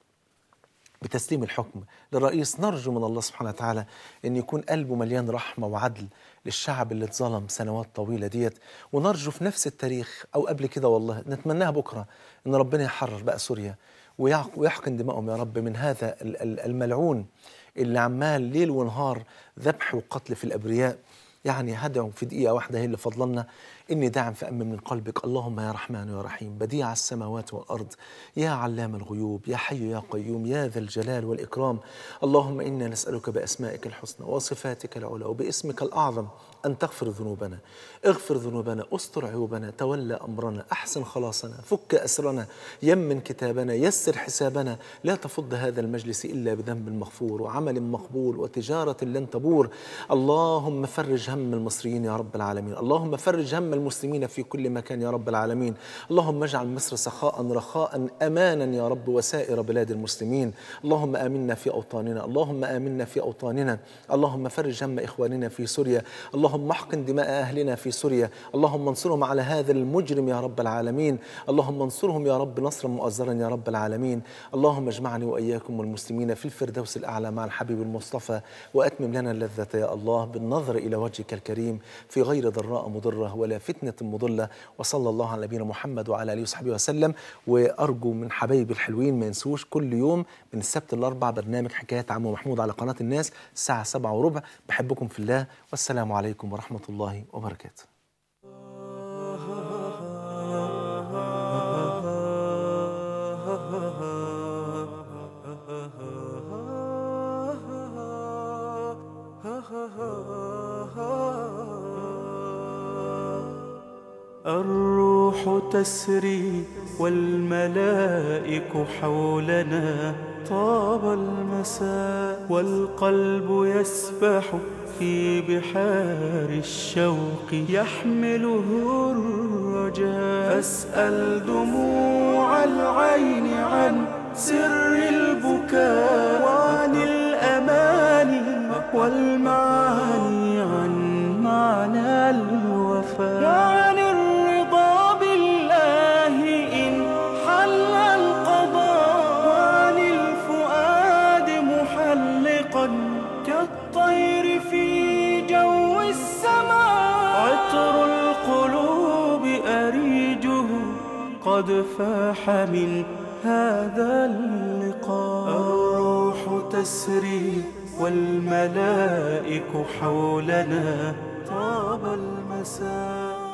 بتسليم الحكم للرئيس نرجو من الله سبحانه وتعالى ان يكون قلبه مليان رحمه وعدل للشعب اللي اتظلم سنوات طويله ديت ونرجو في نفس التاريخ او قبل كده والله نتمناها بكره ان ربنا يحرر بقى سوريا ويعق- ويحقن دمائهم يا رب من هذا ال- ال- الملعون اللي عمال ليل ونهار ذبح وقتل في الابرياء يعني هدعوا في دقيقة واحدة هي اللي فضلنا إني داعم فأمن من قلبك اللهم يا رحمن يا رحيم بديع السماوات والأرض يا علام الغيوب يا حي يا قيوم يا ذا الجلال والإكرام اللهم إنا نسألك بأسمائك الحسنى وصفاتك العلى وباسمك الأعظم أن تغفر ذنوبنا اغفر ذنوبنا استر عيوبنا تولى أمرنا أحسن خلاصنا فك أسرنا يمن كتابنا يسر حسابنا لا تفض هذا المجلس إلا بذنب مغفور وعمل مقبول وتجارة لن تبور اللهم فرج هم المصريين يا رب العالمين اللهم فرج هم المسلمين في كل مكان يا رب العالمين اللهم اجعل مصر سخاء رخاء أمانا يا رب وسائر بلاد المسلمين اللهم آمنا في أوطاننا اللهم آمنا في أوطاننا اللهم فرج هم إخواننا في سوريا اللهم احقن دماء أهلنا في سوريا اللهم انصرهم على هذا المجرم يا رب العالمين اللهم انصرهم يا رب نصرا مؤزرا يا رب العالمين اللهم اجمعني وإياكم والمسلمين في الفردوس الأعلى مع الحبيب المصطفى وأتمم لنا اللذة يا الله بالنظر إلى وجهك وجهك الكريم في غير ضراء مضرة ولا فتنة مضلة وصلى الله على نبينا محمد وعلى آله وصحبه وسلم وأرجو من حبايبي الحلوين ما ينسوش كل يوم من السبت الأربع برنامج حكايات عمو محمود على قناة الناس الساعة سبعة وربع بحبكم في الله والسلام عليكم ورحمة الله وبركاته
الروح تسري والملائك حولنا طاب المساء والقلب يسبح في بحار الشوق يحمله الرجاء فاسأل دموع العين عن سر البكاء وعن الأماني والمعاني عن معنى الوفاء وعن الرضا بالله إن حل القضاء وعن الفؤاد محلقا كالطير في جو السماء عطر القلوب أريجه قد فاح من هذا اللقاء الروح تسري والملائك حولنا طاب المساء